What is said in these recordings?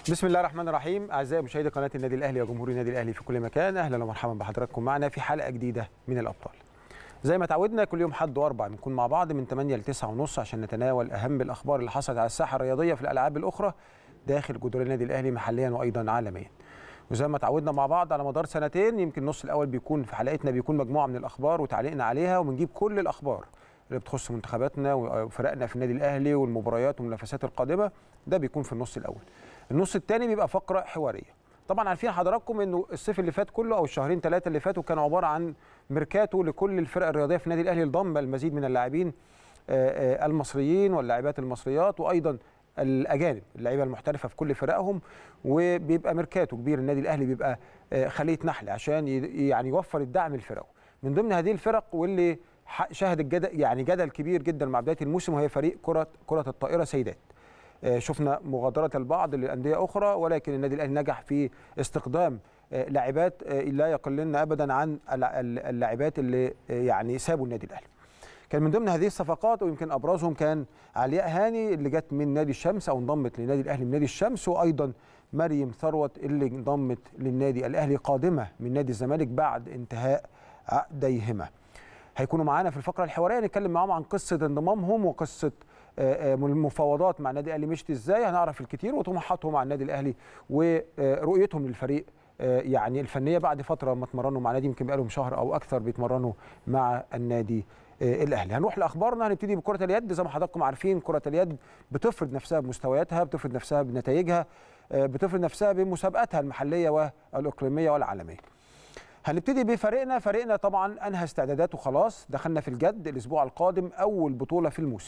بسم الله الرحمن الرحيم اعزائي مشاهدي قناه النادي الاهلي وجمهور النادي الاهلي في كل مكان اهلا ومرحبا بحضراتكم معنا في حلقه جديده من الابطال زي ما تعودنا كل يوم حد واربع بنكون مع بعض من 8 ل 9 ونص عشان نتناول اهم الاخبار اللي حصلت على الساحه الرياضيه في الالعاب الاخرى داخل جدران النادي الاهلي محليا وايضا عالميا وزي ما تعودنا مع بعض على مدار سنتين يمكن النص الاول بيكون في حلقتنا بيكون مجموعه من الاخبار وتعليقنا عليها وبنجيب كل الاخبار اللي بتخص منتخباتنا وفرقنا في النادي الاهلي والمباريات والمنافسات القادمه ده بيكون في النص الاول النص الثاني بيبقى فقره حواريه طبعا عارفين حضراتكم انه الصيف اللي فات كله او الشهرين ثلاثه اللي فاتوا كانوا عباره عن ميركاتو لكل الفرق الرياضيه في النادي الاهلي لضم المزيد من اللاعبين المصريين واللاعبات المصريات وايضا الاجانب اللعيبه المحترفه في كل فرقهم وبيبقى ميركاتو كبير النادي الاهلي بيبقى خليه نحل عشان يعني يوفر الدعم لفرقه من ضمن هذه الفرق واللي شهد الجدل يعني جدل كبير جدا مع بدايه الموسم وهي فريق كره كره الطائره سيدات شفنا مغادره البعض لانديه اخرى ولكن النادي الاهلي نجح في استقدام لاعبات لا يقلن ابدا عن اللاعبات اللي يعني سابوا النادي الاهلي كان من ضمن هذه الصفقات ويمكن ابرزهم كان علياء هاني اللي جت من نادي الشمس او انضمت لنادي الاهلي من نادي الشمس وايضا مريم ثروت اللي انضمت للنادي الاهلي قادمه من نادي الزمالك بعد انتهاء عقديهما هيكونوا معانا في الفقره الحواريه نتكلم معاهم عن قصه انضمامهم وقصه المفاوضات مع النادي الاهلي مشت ازاي هنعرف الكثير وطموحاتهم مع النادي الاهلي ورؤيتهم للفريق يعني الفنيه بعد فتره ما اتمرنوا مع نادي يمكن بقالهم شهر او اكثر بيتمرنوا مع النادي الاهلي هنروح لاخبارنا هنبتدي بكره اليد زي ما حضراتكم عارفين كره اليد بتفرض نفسها بمستوياتها بتفرض نفسها بنتائجها بتفرض نفسها بمسابقاتها المحليه والاقليميه والعالميه هنبتدي بفريقنا فريقنا طبعا انهى استعداداته خلاص دخلنا في الجد الاسبوع القادم اول بطوله في الموسم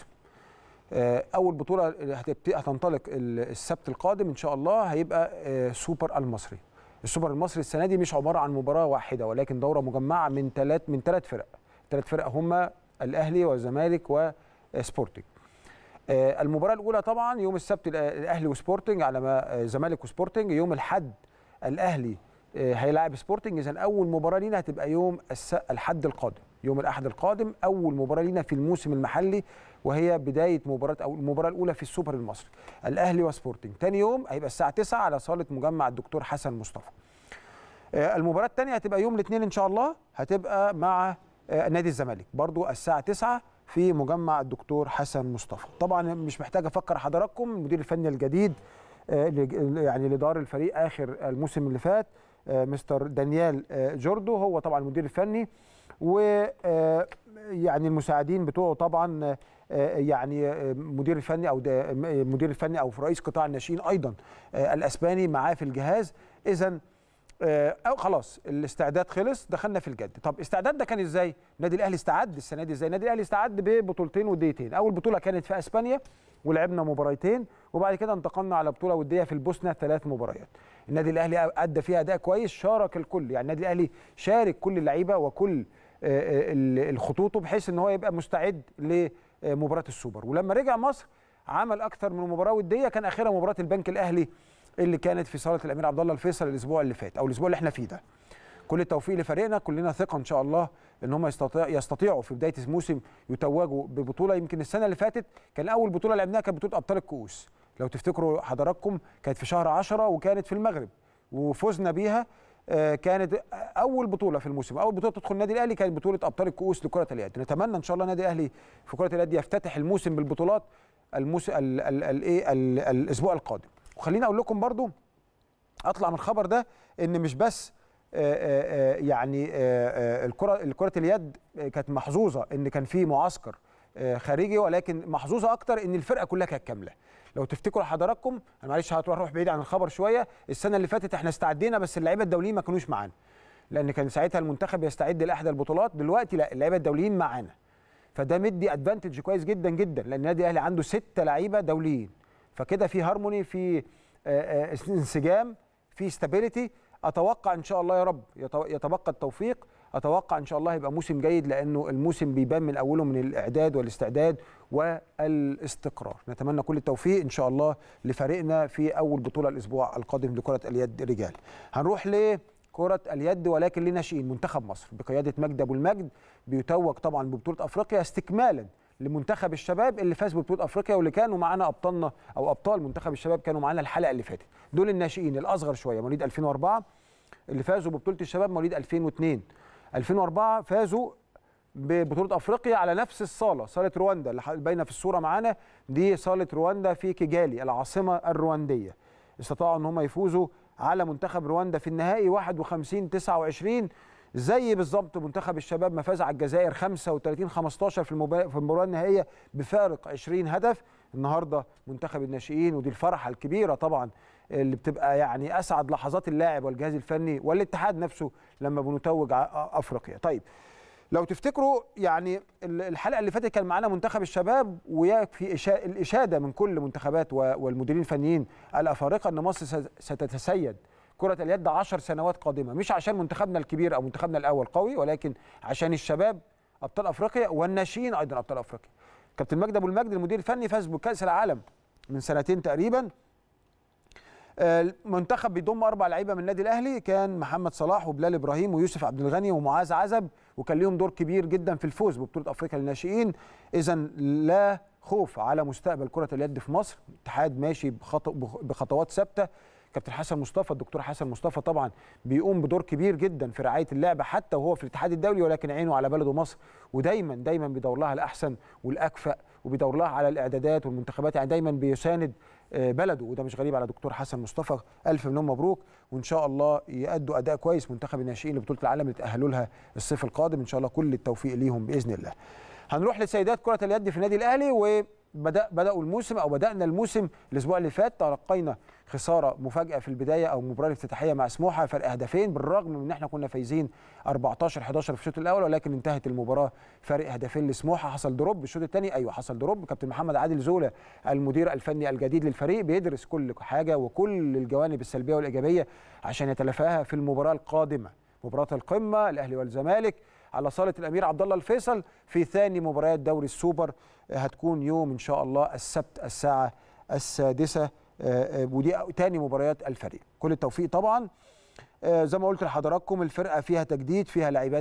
اول بطوله هتنطلق السبت القادم ان شاء الله هيبقى سوبر المصري السوبر المصري السنه دي مش عباره عن مباراه واحده ولكن دوره مجمعه من ثلاث من ثلاث فرق ثلاث فرق هم الاهلي والزمالك وسبورتنج المباراه الاولى طبعا يوم السبت الاهلي وسبورتنج على ما زمالك وسبورتنج يوم الاحد الاهلي هيلاعب سبورتنج اذا اول مباراه لينا هتبقى يوم الحد القادم يوم الاحد القادم اول مباراه لينا في الموسم المحلي وهي بدايه مباراه او المباراه الاولى في السوبر المصري الاهلي وسبورتنج ثاني يوم هيبقى الساعه 9 على صاله مجمع الدكتور حسن مصطفى المباراه الثانيه هتبقى يوم الاثنين ان شاء الله هتبقى مع نادي الزمالك برضو الساعه 9 في مجمع الدكتور حسن مصطفى طبعا مش محتاج افكر حضراتكم المدير الفني الجديد يعني لدار الفريق اخر الموسم اللي فات مستر دانيال جوردو هو طبعا المدير الفني و يعني المساعدين بتوعه طبعا يعني مدير الفني او مدير الفني او رئيس قطاع الناشئين ايضا الاسباني معاه في الجهاز اذا أو خلاص الاستعداد خلص دخلنا في الجد طب استعداد ده كان ازاي النادي الاهلي استعد السنه دي ازاي النادي الاهلي استعد ببطولتين وديتين اول بطوله كانت في اسبانيا ولعبنا مباراتين وبعد كده انتقلنا على بطوله وديه في البوسنه ثلاث مباريات النادي الاهلي ادى فيها اداء كويس شارك الكل يعني النادي الاهلي شارك كل اللعيبه وكل الخطوط بحيث ان هو يبقى مستعد لمباراه السوبر ولما رجع مصر عمل اكثر من مباراه وديه كان اخرها مباراه البنك الاهلي اللي كانت في صاله الامير عبد الله الفيصل الاسبوع اللي فات او الاسبوع اللي احنا فيه ده كل التوفيق لفريقنا كلنا ثقه ان شاء الله ان هم يستطيع يستطيعوا في بدايه الموسم يتوجوا ببطوله يمكن السنه اللي فاتت كان اول بطوله لعبناها كانت بطوله ابطال الكؤوس لو تفتكروا حضراتكم كانت في شهر 10 وكانت في المغرب وفزنا بيها كانت اول بطوله في الموسم اول بطوله تدخل النادي الاهلي كانت بطوله ابطال الكؤوس لكره اليد نتمنى ان شاء الله النادي الاهلي في كره اليد يفتتح الموسم بالبطولات الموسم الايه الاسبوع القادم وخليني اقول لكم برضو اطلع من الخبر ده ان مش بس يعني الكره الكره اليد كانت محظوظه ان كان في معسكر خارجي ولكن محظوظه اكتر ان الفرقه كلها كانت كامله لو تفتكروا حضراتكم انا معلش هروح بعيد عن الخبر شويه السنه اللي فاتت احنا استعدينا بس اللعيبه الدوليين ما كانوش معانا لان كان ساعتها المنتخب يستعد لاحدى البطولات دلوقتي لا اللعيبه الدوليين معانا فده مدي ادفانتج كويس جدا جدا لان النادي الاهلي عنده ستة لعيبه دوليين فكده في هارموني في انسجام في ستابيليتي اتوقع ان شاء الله يا رب يتبقى التوفيق اتوقع ان شاء الله يبقى موسم جيد لانه الموسم بيبان من اوله من الاعداد والاستعداد والاستقرار نتمنى كل التوفيق ان شاء الله لفريقنا في اول بطوله الاسبوع القادم لكره اليد رجال هنروح ل كرة اليد ولكن لناشئين منتخب مصر بقيادة مجدي أبو المجد بيتوج طبعا ببطولة أفريقيا استكمالا لمنتخب الشباب اللي فاز ببطوله افريقيا واللي كانوا معانا ابطالنا او ابطال منتخب الشباب كانوا معانا الحلقه اللي فاتت دول الناشئين الاصغر شويه مواليد 2004 اللي فازوا ببطوله الشباب مواليد 2002 2004 فازوا ببطوله افريقيا على نفس الصاله صاله رواندا اللي باينه في الصوره معانا دي صاله رواندا في كيجالي العاصمه الروانديه استطاعوا ان هم يفوزوا على منتخب رواندا في النهائي 51 29 زي بالظبط منتخب الشباب ما فاز على الجزائر 35 15 في المبا... في المباراه النهائيه بفارق 20 هدف النهارده منتخب الناشئين ودي الفرحه الكبيره طبعا اللي بتبقى يعني اسعد لحظات اللاعب والجهاز الفني والاتحاد نفسه لما بنتوج افريقيا طيب لو تفتكروا يعني الحلقه اللي فاتت كان معانا منتخب الشباب ويكفي الاشاده من كل منتخبات والمديرين الفنيين الافارقه ان مصر ستتسيد كرة اليد 10 سنوات قادمة مش عشان منتخبنا الكبير أو منتخبنا الأول قوي ولكن عشان الشباب أبطال أفريقيا والناشئين أيضا أبطال أفريقيا كابتن مجدي أبو المجد المدير الفني فاز بكأس العالم من سنتين تقريبا المنتخب بيضم اربع لعيبه من النادي الاهلي كان محمد صلاح وبلال ابراهيم ويوسف عبد الغني ومعاذ عزب وكان ليهم دور كبير جدا في الفوز ببطوله افريقيا للناشئين اذا لا خوف على مستقبل كره اليد في مصر الاتحاد ماشي بخطوات ثابته كابتن حسن مصطفى الدكتور حسن مصطفى طبعا بيقوم بدور كبير جدا في رعايه اللعبه حتى وهو في الاتحاد الدولي ولكن عينه على بلده مصر ودايما دايما بيدور لها الاحسن والاكفأ وبيدور لها على الاعدادات والمنتخبات يعني دايما بيساند بلده وده مش غريب على دكتور حسن مصطفى الف مليون مبروك وان شاء الله يأدوا اداء كويس منتخب الناشئين لبطوله العالم اللي تاهلوا لها الصيف القادم ان شاء الله كل التوفيق ليهم باذن الله هنروح لسيدات كره اليد في النادي الاهلي وبدا بداوا الموسم او بدانا الموسم الاسبوع اللي فات تلقينا خساره مفاجاه في البدايه او المباراه الافتتاحيه مع سموحه فرق هدفين بالرغم من ان احنا كنا فايزين 14 11 في الشوط الاول ولكن انتهت المباراه فرق هدفين لسموحه حصل دروب الشوط الثاني ايوه حصل دروب كابتن محمد عادل زوله المدير الفني الجديد للفريق بيدرس كل حاجه وكل الجوانب السلبيه والايجابيه عشان يتلافاها في المباراه القادمه مباراه القمه الاهلي والزمالك على صاله الامير عبد الله الفيصل في ثاني مباريات دوري السوبر هتكون يوم ان شاء الله السبت الساعه السادسه ودي تاني مباريات الفريق كل التوفيق طبعا زي ما قلت لحضراتكم الفرقه فيها تجديد فيها لاعبات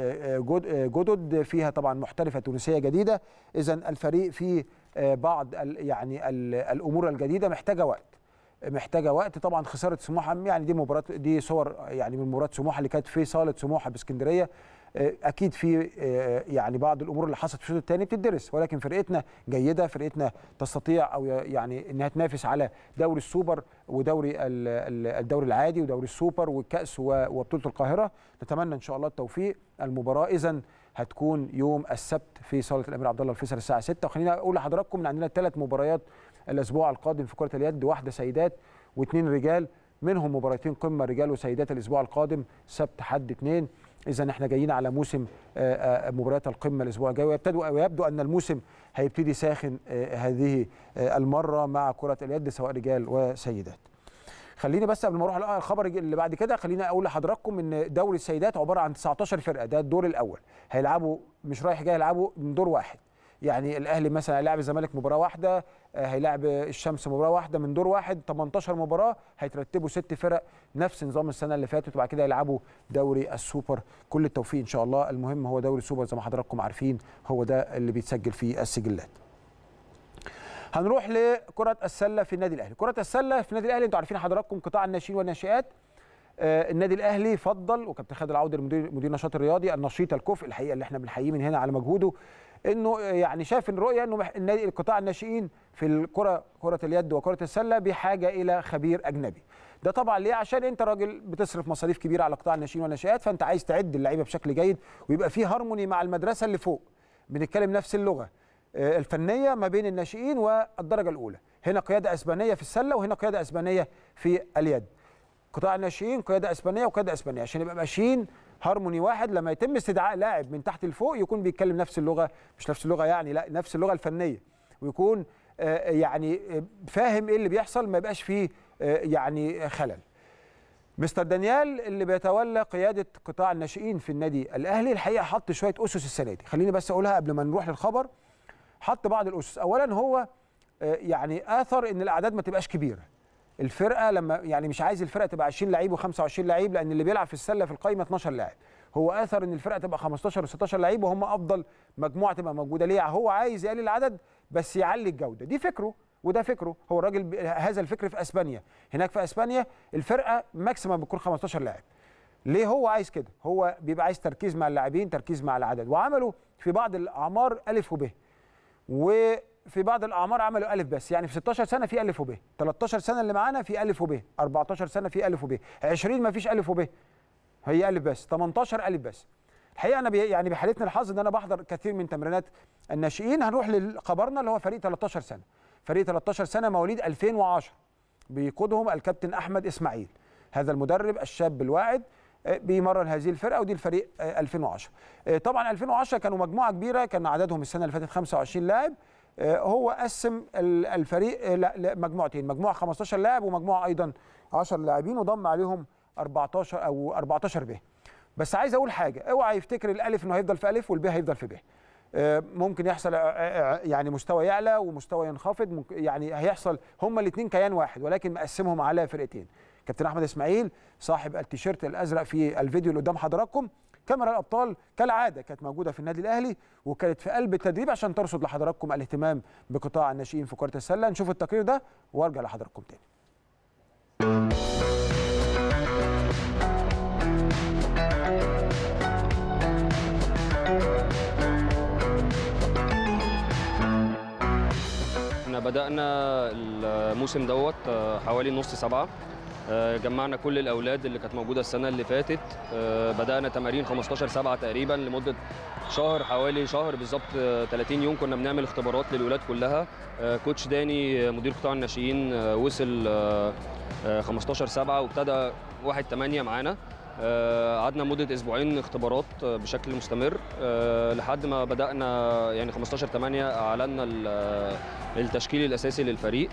جدد فيها طبعا محترفه تونسيه جديده اذا الفريق فيه بعض يعني الامور الجديده محتاجه وقت محتاجه وقت طبعا خساره سموحه يعني دي مباراه دي صور يعني من مباراه سموحه اللي كانت في صاله سموحه باسكندريه اكيد في يعني بعض الامور اللي حصلت في الشوط الثاني بتدرس ولكن فرقتنا جيده فرقتنا تستطيع او يعني انها تنافس على دوري السوبر ودوري الدوري العادي ودوري السوبر والكاس وبطوله القاهره نتمنى ان شاء الله التوفيق المباراه اذا هتكون يوم السبت في صاله الامير عبد الله الفيصل الساعه 6 وخلينا اقول لحضراتكم ان عندنا ثلاث مباريات الاسبوع القادم في كره اليد واحده سيدات واثنين رجال منهم مباراتين قمه رجال وسيدات الاسبوع القادم سبت حد اثنين اذا احنا جايين على موسم مباريات القمه الاسبوع الجاي ويبتدوا ويبدو ان الموسم هيبتدي ساخن هذه المره مع كره اليد سواء رجال وسيدات خليني بس قبل ما اروح على الخبر اللي بعد كده خليني اقول لحضراتكم ان دوري السيدات عباره عن 19 فرقه ده الدور الاول هيلعبوا مش رايح جاي هيلعبوا من دور واحد يعني الاهلي مثلا هيلاعب الزمالك مباراه واحده هيلاعب الشمس مباراه واحده من دور واحد 18 مباراه هيترتبوا ست فرق نفس نظام السنه اللي فاتت وبعد كده يلعبوا دوري السوبر كل التوفيق ان شاء الله المهم هو دوري السوبر زي ما حضراتكم عارفين هو ده اللي بيتسجل فيه السجلات هنروح لكره السله في النادي الاهلي كره السله في النادي الاهلي انتوا عارفين حضراتكم قطاع الناشئين والناشئات آه النادي الاهلي فضل وكابتن خالد العوضي المدير مدير النشاط الرياضي النشيط الكفء الحقيقه اللي احنا بنحييه من هنا على مجهوده انه يعني شاف الرؤيه انه النادي القطاع الناشئين في الكره كره اليد وكره السله بحاجه الى خبير اجنبي ده طبعا ليه عشان انت راجل بتصرف مصاريف كبيره على قطاع الناشئين والناشئات فانت عايز تعد اللعيبه بشكل جيد ويبقى في هارموني مع المدرسه اللي فوق بنتكلم نفس اللغه الفنيه ما بين الناشئين والدرجه الاولى هنا قياده اسبانيه في السله وهنا قياده اسبانيه في اليد قطاع الناشئين قياده اسبانيه وقياده اسبانيه عشان يبقى ماشيين هارموني واحد لما يتم استدعاء لاعب من تحت لفوق يكون بيتكلم نفس اللغه مش نفس اللغه يعني لا نفس اللغه الفنيه ويكون يعني فاهم ايه اللي بيحصل ما يبقاش فيه يعني خلل مستر دانيال اللي بيتولى قياده قطاع الناشئين في النادي الاهلي الحقيقه حط شويه اسس السنه دي خليني بس اقولها قبل ما نروح للخبر حط بعض الاسس اولا هو يعني اثر ان الاعداد ما تبقاش كبيره الفرقه لما يعني مش عايز الفرقه تبقى 20 لعيب و25 لعيب لان اللي بيلعب في السله في القايمه 12 لاعب هو اثر ان الفرقه تبقى 15 و16 لعيب وهم افضل مجموعه تبقى موجوده ليه هو عايز يقلل العدد بس يعلي الجوده دي فكره وده فكره هو الراجل ب- هذا الفكر في اسبانيا هناك في اسبانيا الفرقه ماكسيمم بتكون 15 لاعب ليه هو عايز كده هو بيبقى عايز تركيز مع اللاعبين تركيز مع العدد وعملوا في بعض الاعمار الف وب وفي بعض الاعمار عملوا الف بس يعني في 16 سنه في الف وب 13 سنه اللي معانا في الف وب 14 سنه في الف وب 20 ما فيش الف وب هي الف بس 18 الف بس الحقيقه انا بي يعني بحالتنا الحظ ان انا بحضر كثير من تمرينات الناشئين هنروح لخبرنا اللي هو فريق 13 سنه فريق 13 سنه مواليد 2010 بيقودهم الكابتن احمد اسماعيل هذا المدرب الشاب الواعد آه، بيمرن هذه الفرقه ودي الفريق آه، 2010 آه، طبعا 2010 كانوا مجموعه كبيره كان عددهم السنه اللي فاتت 25 لاعب آه، هو قسم ال- الفريق آه، لا- لمجموعتين مجموعه 15 لاعب ومجموعه ايضا 10 لاعبين وضم عليهم 14 او 14 ب بس عايز اقول حاجه اوعى يفتكر الالف انه هيفضل في الف والب هيفضل في ب آه، ممكن يحصل آه، آه، يعني مستوى يعلى ومستوى ينخفض ممكن- يعني هيحصل هما الاثنين كيان واحد ولكن مقسمهم على فرقتين كابتن احمد اسماعيل صاحب التيشيرت الازرق في الفيديو اللي قدام حضراتكم كاميرا الابطال كالعاده كانت موجوده في النادي الاهلي وكانت في قلب التدريب عشان ترصد لحضراتكم الاهتمام بقطاع الناشئين في كره السله نشوف التقرير ده وارجع لحضراتكم تاني احنا بدأنا الموسم دوت آه، حوالي نص سبعة آه، جمعنا كل الأولاد اللي كانت موجودة السنة اللي فاتت آه، بدأنا تمارين 15 سبعة تقريبا لمدة شهر حوالي شهر بالظبط آه، 30 يوم كنا بنعمل اختبارات للولاد كلها آه، كوتش داني آه، مدير قطاع الناشئين آه، وصل آه، آه، 15 سبعة وابتدى 1 8 معانا آه، قعدنا مدة أسبوعين اختبارات آه، بشكل مستمر آه، لحد ما بدأنا يعني 15 8 أعلنا ال- التشكيل الأساسي للفريق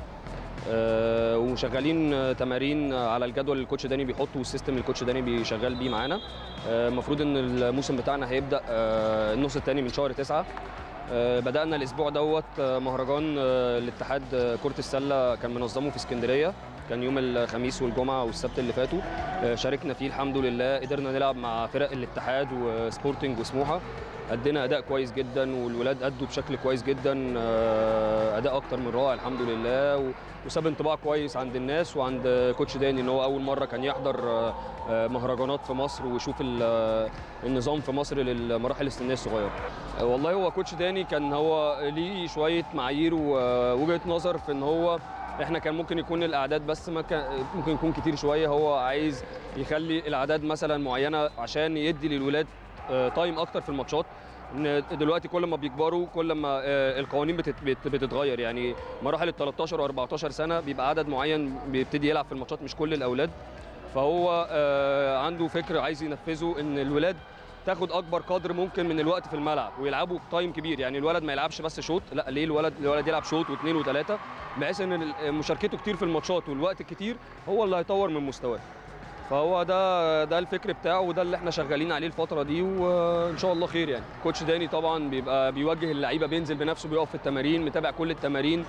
آه، وشغالين آه، تمارين آه، على الجدول اللي الكوتش داني بيحطه والسيستم اللي الكوتش داني بيشغل بيه معانا آه، المفروض ان الموسم بتاعنا هيبدا آه، النص الثاني من شهر تسعة آه، بدأنا الأسبوع دوت آه، مهرجان آه، الاتحاد آه، كرة السلة كان منظمه في اسكندرية كان يوم الخميس والجمعة والسبت اللي فاتوا آه، شاركنا فيه الحمد لله قدرنا نلعب مع فرق الاتحاد وسبورتنج وسموحة أدينا أداء كويس جدا والولاد أدوا بشكل كويس جدا آه، أداء أكتر من رائع الحمد لله و- وساب انطباع كويس عند الناس وعند كوتش داني ان هو اول مره كان يحضر آه، آه، مهرجانات في مصر ويشوف ال- آه، النظام في مصر للمراحل السنيه الصغيره آه، والله هو كوتش داني كان هو ليه شويه معايير ووجهه نظر في ان هو احنا كان ممكن يكون الاعداد بس ما كان ممكن يكون كتير شويه هو عايز يخلي الاعداد مثلا معينه عشان يدي للولاد آه، تايم اكتر في الماتشات ان دلوقتي كل ما بيكبروا كل ما آه، القوانين بتت- بت- بتتغير يعني مراحل ال 13 و14 سنه بيبقى عدد معين بيبتدي يلعب في الماتشات مش كل الاولاد فهو آه، عنده فكر عايز ينفذه ان الولاد تاخد اكبر قدر ممكن من الوقت في الملعب ويلعبوا بتايم كبير يعني الولد ما يلعبش بس شوط لا ليه الولد الولد يلعب شوط واثنين وثلاثه بحيث ان ال- مشاركته كتير في الماتشات والوقت الكتير هو اللي هيطور من مستواه فهو ده ده الفكر بتاعه وده اللي احنا شغالين عليه الفتره دي وان شاء الله خير يعني كوتش داني طبعا بيبقى بيوجه اللعيبه بينزل بنفسه بيقف في التمارين متابع كل التمارين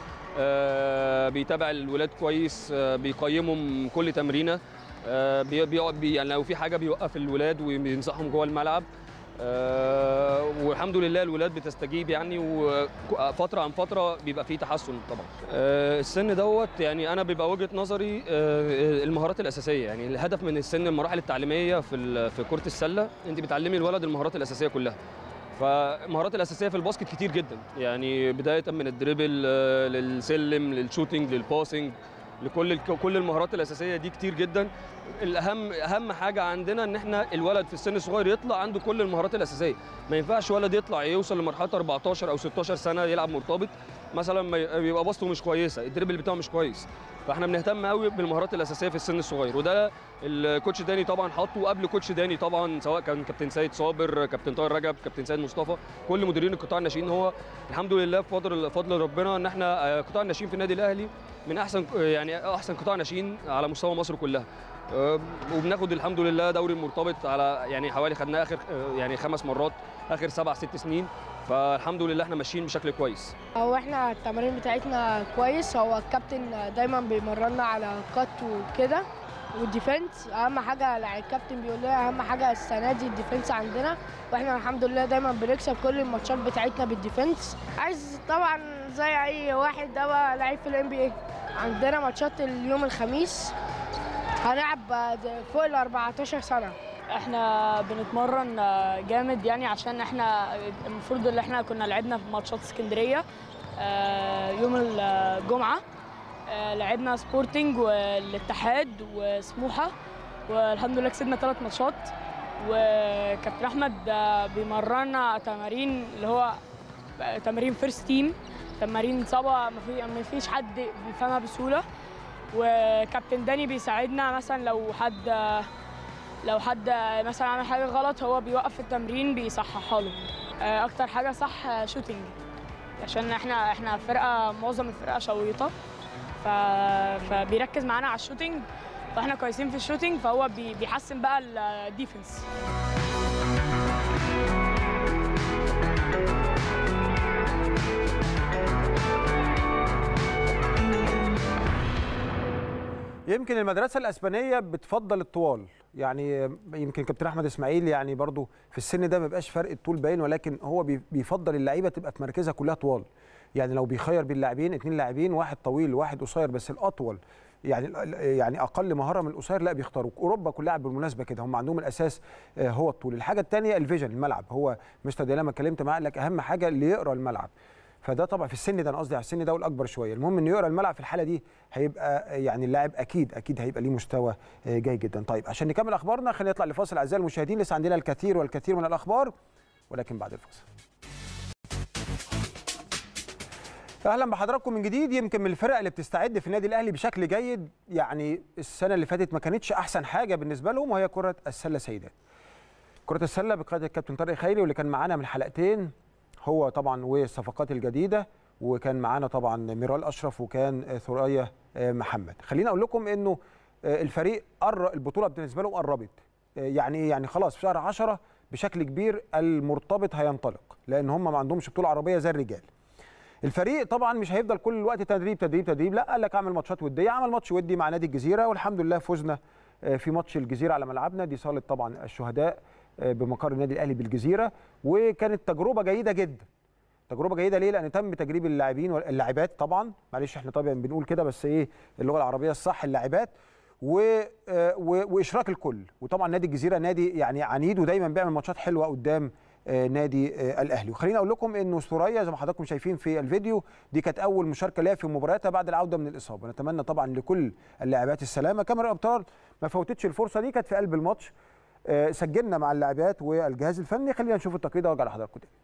آه، بيتابع الولاد كويس آه، بيقيمهم كل تمرينه آه، بي- بيقعد بي يعني لو في حاجه بيوقف الولاد وبينصحهم جوه الملعب آه، والحمد لله الولاد بتستجيب يعني وفتره عن فتره بيبقى فيه تحسن طبعا آه، السن دوت يعني انا بيبقى وجهه نظري آه، المهارات الاساسيه يعني الهدف من السن المراحل التعليميه في ال- في كره السله انت بتعلمي الولد المهارات الاساسيه كلها فالمهارات الاساسيه في الباسكت كتير جدا يعني بدايه من الدريبل آه، للسلم للشوتينج للباسنج لكل الك- كل المهارات الاساسيه دي كتير جدا الاهم اهم حاجه عندنا ان احنا الولد في السن الصغير يطلع عنده كل المهارات الاساسيه ما ينفعش ولد يطلع يوصل لمرحله 14 او 16 سنه يلعب مرتبط مثلا ما ي- يبقى بسطه مش كويسه الدريبل بتاعه مش كويس فاحنا بنهتم قوي بالمهارات الاساسيه في السن الصغير وده الكوتش داني طبعا حاطه وقبل كوتش داني طبعا سواء كان كابتن سيد صابر كابتن طاهر رجب كابتن سيد مصطفى كل مديرين القطاع الناشئين هو الحمد لله بفضل فضل ربنا ان احنا آه، قطاع الناشئين في النادي الاهلي من احسن يعني احسن قطاع ناشئين على مستوى مصر كلها آه، وبناخد الحمد لله دوري مرتبط على يعني حوالي خدناه اخر آه، يعني خمس مرات اخر سبع ست سنين فالحمد لله احنا ماشيين بشكل كويس هو احنا التمارين بتاعتنا كويس هو الكابتن دايما بيمرنا على كات وكده والديفنس اهم حاجه يعني الكابتن بيقول لنا اهم حاجه السنه دي الديفنس عندنا واحنا الحمد لله دايما بنكسب كل الماتشات بتاعتنا بالديفنس عايز طبعا زي اي واحد ده بقى لعيب في الام بي اي عندنا ماتشات اليوم الخميس هنلعب فوق ال 14 سنه احنا بنتمرن جامد يعني عشان احنا المفروض ان احنا كنا لعبنا في ماتشات اسكندريه آه، يوم الجمعه آه، لعبنا سبورتنج والاتحاد وسموحه والحمد لله كسبنا ثلاث ماتشات وكابتن احمد آه، بيمرنا تمارين اللي هو تمارين فيرست تيم تمارين صعبه ما في- ما فيش حد بيفهمها بسهوله وكابتن داني بيساعدنا مثلا لو حد لو حد مثلا عمل حاجه غلط هو بيوقف التمرين بيصححها له آه، اكتر حاجه صح شوتينج عشان احنا احنا فرقه معظم الفرقه شويطه ف... فبيركز معانا على الشوتينج فاحنا كويسين في الشوتينج فهو بي... بيحسن بقى الديفنس يمكن المدرسه الاسبانيه بتفضل الطوال يعني يمكن كابتن احمد اسماعيل يعني برضو في السن ده ما بيبقاش فرق الطول باين ولكن هو بي- بيفضل اللعيبه تبقى في مركزها كلها طوال يعني لو بيخير بين لاعبين اتنين لاعبين واحد طويل وواحد قصير بس الاطول يعني يعني اقل مهاره من القصير لا بيختاروا اوروبا كلها بالمناسبه كده هم عندهم الاساس آه، هو الطول الحاجه الثانيه الفيجن الملعب هو مستر دي لما اتكلمت معاه قال لك اهم حاجه اللي يقرا الملعب فده طبعا في السن ده انا قصدي على السن ده والاكبر شويه المهم انه يقرا الملعب في الحاله دي هيبقى يعني اللاعب اكيد اكيد هيبقى ليه مستوى آه، جيد جدا طيب عشان نكمل اخبارنا خلينا نطلع لفاصل اعزائي المشاهدين لسه عندنا الكثير والكثير من الاخبار ولكن بعد الفاصل اهلا بحضراتكم من جديد يمكن من الفرق اللي بتستعد في النادي الاهلي بشكل جيد يعني السنه اللي فاتت ما كانتش احسن حاجه بالنسبه لهم وهي كره السله سيدات كره السله بقياده الكابتن طارق خيري واللي كان معانا من حلقتين هو طبعا والصفقات الجديده وكان معانا طبعا ميرال اشرف وكان آه، ثريا آه، محمد خليني اقول لكم انه آه، الفريق قر البطوله بالنسبه لهم قربت آه، يعني ايه يعني خلاص في شهر 10 بشكل كبير المرتبط هينطلق لان هم ما عندهمش بطوله عربيه زي الرجال الفريق طبعا مش هيفضل كل الوقت تدريب تدريب تدريب لا قال لك اعمل ماتشات وديه عمل ماتش ودي مع نادي الجزيره والحمد لله فزنا آه، في ماتش الجزيره على ملعبنا دي صاله طبعا الشهداء آه، بمقر النادي الاهلي بالجزيره وكانت تجربه جيده جدا تجربه جيده ليه لان تم تجريب اللاعبين واللاعبات طبعا معلش احنا طبعا بنقول كده بس ايه اللغه العربيه الصح اللاعبات و... آه، و... واشراك الكل وطبعا نادي الجزيره نادي يعني عنيد ودايما بيعمل ماتشات حلوه قدام آه، نادي آه، الاهلي وخليني اقول لكم انه ثريا زي ما حضراتكم شايفين في الفيديو دي كانت اول مشاركه ليها في مبارياتها بعد العوده من الاصابه نتمنى طبعا لكل اللاعبات السلامه كاميرا الابطال ما فوتتش الفرصه دي كانت في قلب الماتش آه، سجلنا مع اللاعبات والجهاز الفني خلينا نشوف التقرير ده وارجع لحضراتكم تاني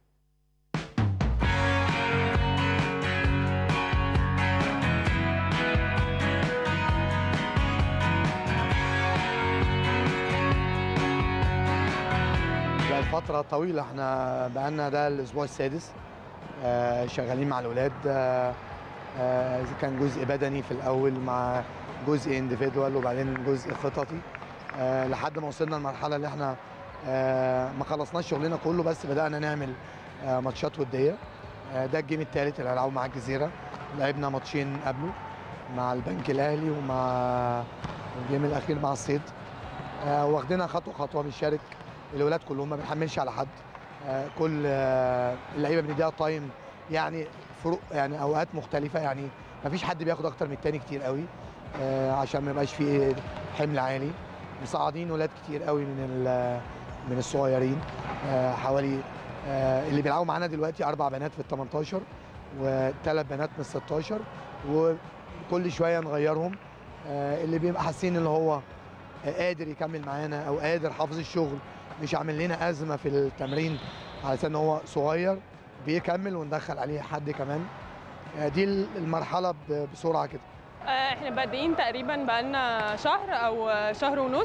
بقى فترة طويلة احنا بقالنا ده الأسبوع السادس آه، شغالين مع الأولاد آه، آه، إذا كان جزء بدني في الأول مع جزء انديفيدوال وبعدين جزء خططي آه، لحد ما وصلنا للمرحلة اللي احنا آه، ما خلصناش شغلنا كله بس بدأنا نعمل آه، ماتشات ودية آه، ده الجيم الثالث اللي هنلعبه مع الجزيرة لعبنا ماتشين قبله مع البنك الأهلي ومع الجيم الأخير مع الصيد آه، واخدينها خطوة خطوة بنشارك الولاد كلهم ما بنحملش على حد آه، كل آه، اللعيبه بنديها تايم يعني فروق يعني اوقات مختلفه يعني ما فيش حد بياخد اكتر من التاني كتير قوي آه، عشان ما يبقاش فيه حمل عالي مصعدين ولاد كتير قوي من ال- من الصغيرين آه، حوالي آه، اللي بيلعبوا معانا دلوقتي اربع بنات في ال 18 وثلاث بنات من ال 16 وكل شويه نغيرهم آه، اللي بيبقى حاسين ان هو قادر يكمل معانا او قادر حافظ الشغل مش عامل لنا ازمه في التمرين على اساس ان هو صغير بيكمل وندخل عليه حد كمان آه، دي المرحله ب- بسرعه كده آه، احنا بادئين تقريبا بقالنا شهر او شهر ونص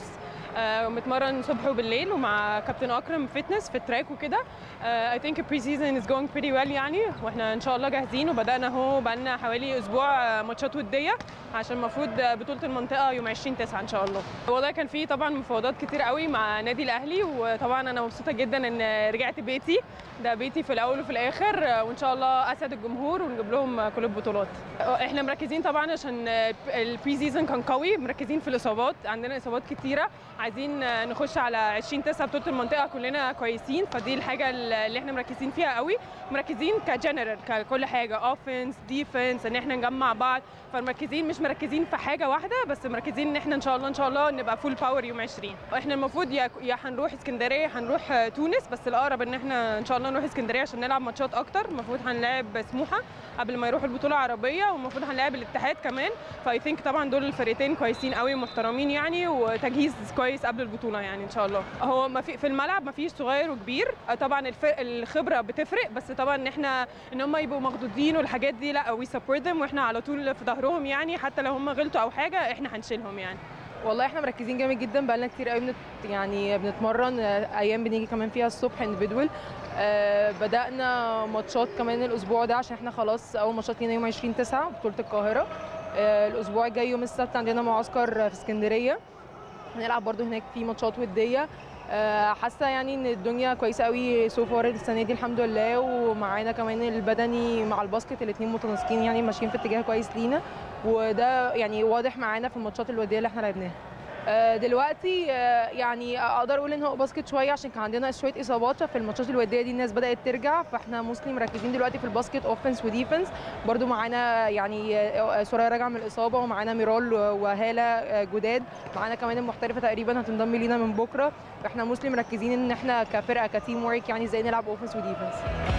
آه، متمرن صبح وبالليل ومع كابتن اكرم فتنس في التراك وكده اي ثينك بري سيزون از جوينج بريتي ويل يعني واحنا ان شاء الله جاهزين وبدانا اهو بقالنا حوالي اسبوع آه، ماتشات وديه عشان المفروض آه، بطوله المنطقه يوم 20 9 ان شاء الله والله كان في طبعا مفاوضات كتير قوي مع نادي الاهلي وطبعا انا مبسوطه جدا ان رجعت بيتي ده بيتي في الاول وفي الاخر آه، وان شاء الله اسعد الجمهور ونجيب لهم آه، كل البطولات آه، احنا مركزين طبعا عشان البري سيزون كان قوي مركزين في الاصابات عندنا اصابات كتيره عايزين آه، نخش على 20 9 بطوله المنطقه كلنا كويسين فدي الحاجه اللي احنا مركزين فيها قوي مركزين كجنرال ككل حاجه اوفنس ديفنس ان احنا نجمع بعض فمركزين مش مركزين في حاجه واحده بس مركزين ان احنا ان شاء الله ان شاء الله نبقى فول باور يوم 20 احنا المفروض يا يا هنروح اسكندريه هنروح آه، تونس بس الاقرب ان احنا ان شاء الله نروح اسكندريه عشان نلعب ماتشات اكتر المفروض هنلاعب سموحه قبل ما يروحوا البطوله العربيه والمفروض هنلاعب الاتحاد كمان فاي ثينك طبعا دول الفريقين كويسين قوي ومحترمين يعني وتجهيز كويس قبل البطوله يعني ان شاء الله هو ما في في الملعب ما فيش صغير وكبير آه، طبعا الف- الخبره بتفرق بس طبعا ان احنا ان هم يبقوا مخضوضين والحاجات دي لا وي سبورت ذم واحنا على طول في ظهرهم يعني حتى لو هم غلطوا او حاجه احنا هنشيلهم يعني والله احنا مركزين جامد جدا بقالنا كتير قوي بنت يعني بنتمرن آه، ايام بنيجي كمان فيها الصبح اندفيدوال آه بدانا ماتشات كمان الاسبوع ده عشان احنا خلاص اول ماتشات لينا يوم 20 9 بطوله القاهره آه الاسبوع الجاي يوم السبت عندنا معسكر في اسكندريه هنلعب برضو هناك في ماتشات وديه آه، حاسه يعني ان الدنيا كويسه قوي سو فار السنه دي الحمد لله ومعانا كمان البدني مع الباسكت الاثنين متناسقين يعني ماشيين في اتجاه كويس لينا وده يعني واضح معانا في الماتشات الوديه اللي احنا لعبناها آه، دلوقتي آه، يعني اقدر اقول ان هو باسكت شويه عشان كان عندنا شويه اصابات في الماتشات الوديه دي الناس بدات ترجع فاحنا مسلم مركزين دلوقتي في الباسكت اوفنس وديفنس برضو معانا يعني آه، سوريا راجعه من الاصابه ومعانا ميرال وهاله آه، جداد معانا كمان المحترفه تقريبا هتنضم لينا من بكره فاحنا مسلم مركزين ان احنا كفرقه كتيم ورك يعني ازاي نلعب اوفنس وديفنس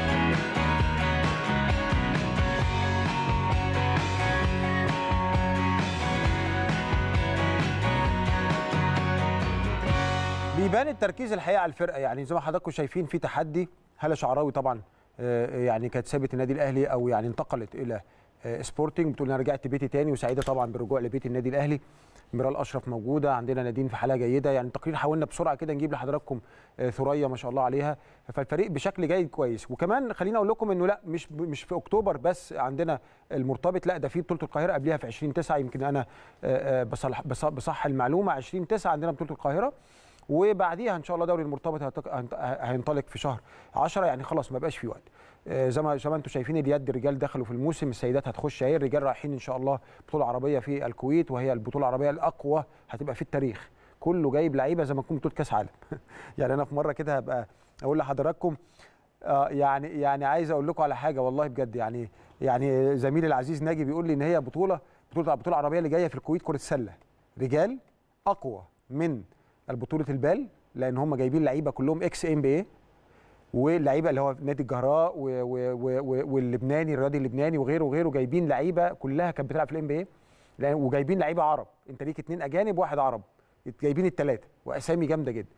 بيبان التركيز الحقيقه على الفرقه يعني زي ما حضراتكم شايفين في تحدي هلا شعراوي طبعا آه، يعني كانت سابت النادي الاهلي او يعني انتقلت الى آه، سبورتنج بتقول انا رجعت بيتي تاني وسعيده طبعا بالرجوع لبيت النادي الاهلي ميرال اشرف موجوده عندنا نادين في حاله جيده يعني التقرير حاولنا بسرعه كده نجيب لحضراتكم آه، ثريا ما شاء الله عليها فالفريق بشكل جيد كويس وكمان خليني اقول لكم انه لا مش مش في اكتوبر بس عندنا المرتبط لا ده في بطوله القاهره قبلها في 20 9 يمكن انا آه، آه، بصلح بص- بصح المعلومه 20 9 عندنا بطوله القاهره وبعديها ان شاء الله دوري المرتبط هيتق- هينط- هينطلق في شهر 10 يعني خلاص ما بقاش في وقت آه، زي ما زي ما انتم شايفين اليد الرجال دخلوا في الموسم السيدات هتخش اهي الرجال رايحين ان شاء الله بطوله عربيه في الكويت وهي البطوله العربيه الاقوى هتبقى في التاريخ كله جايب لعيبه زي ما تكون بطوله كاس عالم يعني انا في مره كده هبقى اقول لحضراتكم آه يعني يعني عايز اقول لكم على حاجه والله بجد يعني يعني زميلي العزيز ناجي بيقول لي ان هي بطوله بطوله بطوله عربيه اللي جايه في الكويت كره سله رجال اقوى من البطوله البال لان هم جايبين لعيبه كلهم اكس ام بي اي واللعيبه اللي هو نادي الجهراء و- و- و- و- واللبناني الرياضي اللبناني وغيره وغيره جايبين لعيبه كلها كانت بتلعب في الام بي اي وجايبين لعيبه عرب انت ليك اثنين اجانب واحد عرب جايبين الثلاثه واسامي جامده جدا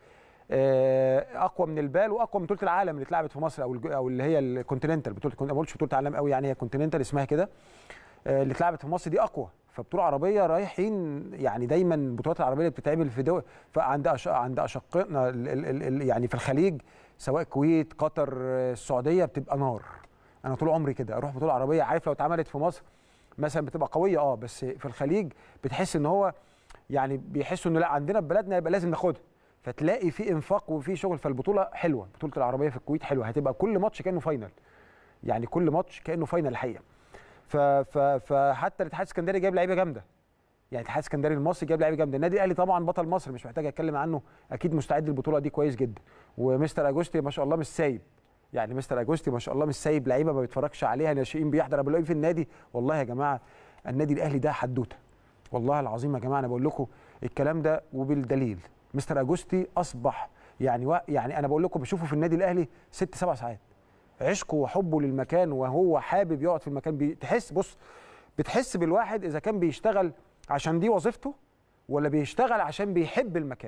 آه، اقوى من البال واقوى من بطوله العالم اللي اتلعبت في مصر او الج- او اللي هي الكونتيننتال بطوله ما بقولش بطوله عالم قوي يعني هي كونتيننتال اسمها كده آه، اللي اتلعبت في مصر دي اقوى فبطوله عربيه رايحين يعني دايما البطولات العربيه اللي بتتعمل في دول فعند أش... عند اشقائنا ال... ال... ال... ال- يعني في الخليج سواء الكويت قطر آه، السعوديه بتبقى نار انا طول عمري كده اروح بطوله عربيه عارف لو اتعملت في مصر مثلا بتبقى قويه اه بس في الخليج بتحس ان هو يعني بيحسوا انه لا عندنا في بلدنا يبقى لازم ناخدها فتلاقي في انفاق وفي شغل فالبطوله حلوه بطوله العربيه في الكويت حلوه هتبقى كل ماتش كانه فاينل يعني كل ماتش كانه فاينل الحقيقه ف ف فحتى الاتحاد السكندري جايب لعيبه جامده يعني الاتحاد السكندري المصري جايب لعيبه جامده النادي الاهلي طبعا بطل مصر مش محتاج اتكلم عنه اكيد مستعد للبطوله دي كويس جدا ومستر اجوستي ما شاء الله مش سايب يعني مستر اجوستي ما شاء الله مش سايب لعيبه ما بيتفرجش عليها ناشئين بيحضر ابو في النادي والله يا جماعه النادي الاهلي ده حدوته والله العظيم يا جماعه انا بقول لكم الكلام ده وبالدليل مستر اجوستي اصبح يعني و... يعني انا بقول لكم بشوفه في النادي الاهلي ست سبع ساعات عشقه وحبه للمكان وهو حابب يقعد في المكان بي... تحس بص بتحس بالواحد اذا كان بيشتغل عشان دي وظيفته ولا بيشتغل عشان بيحب المكان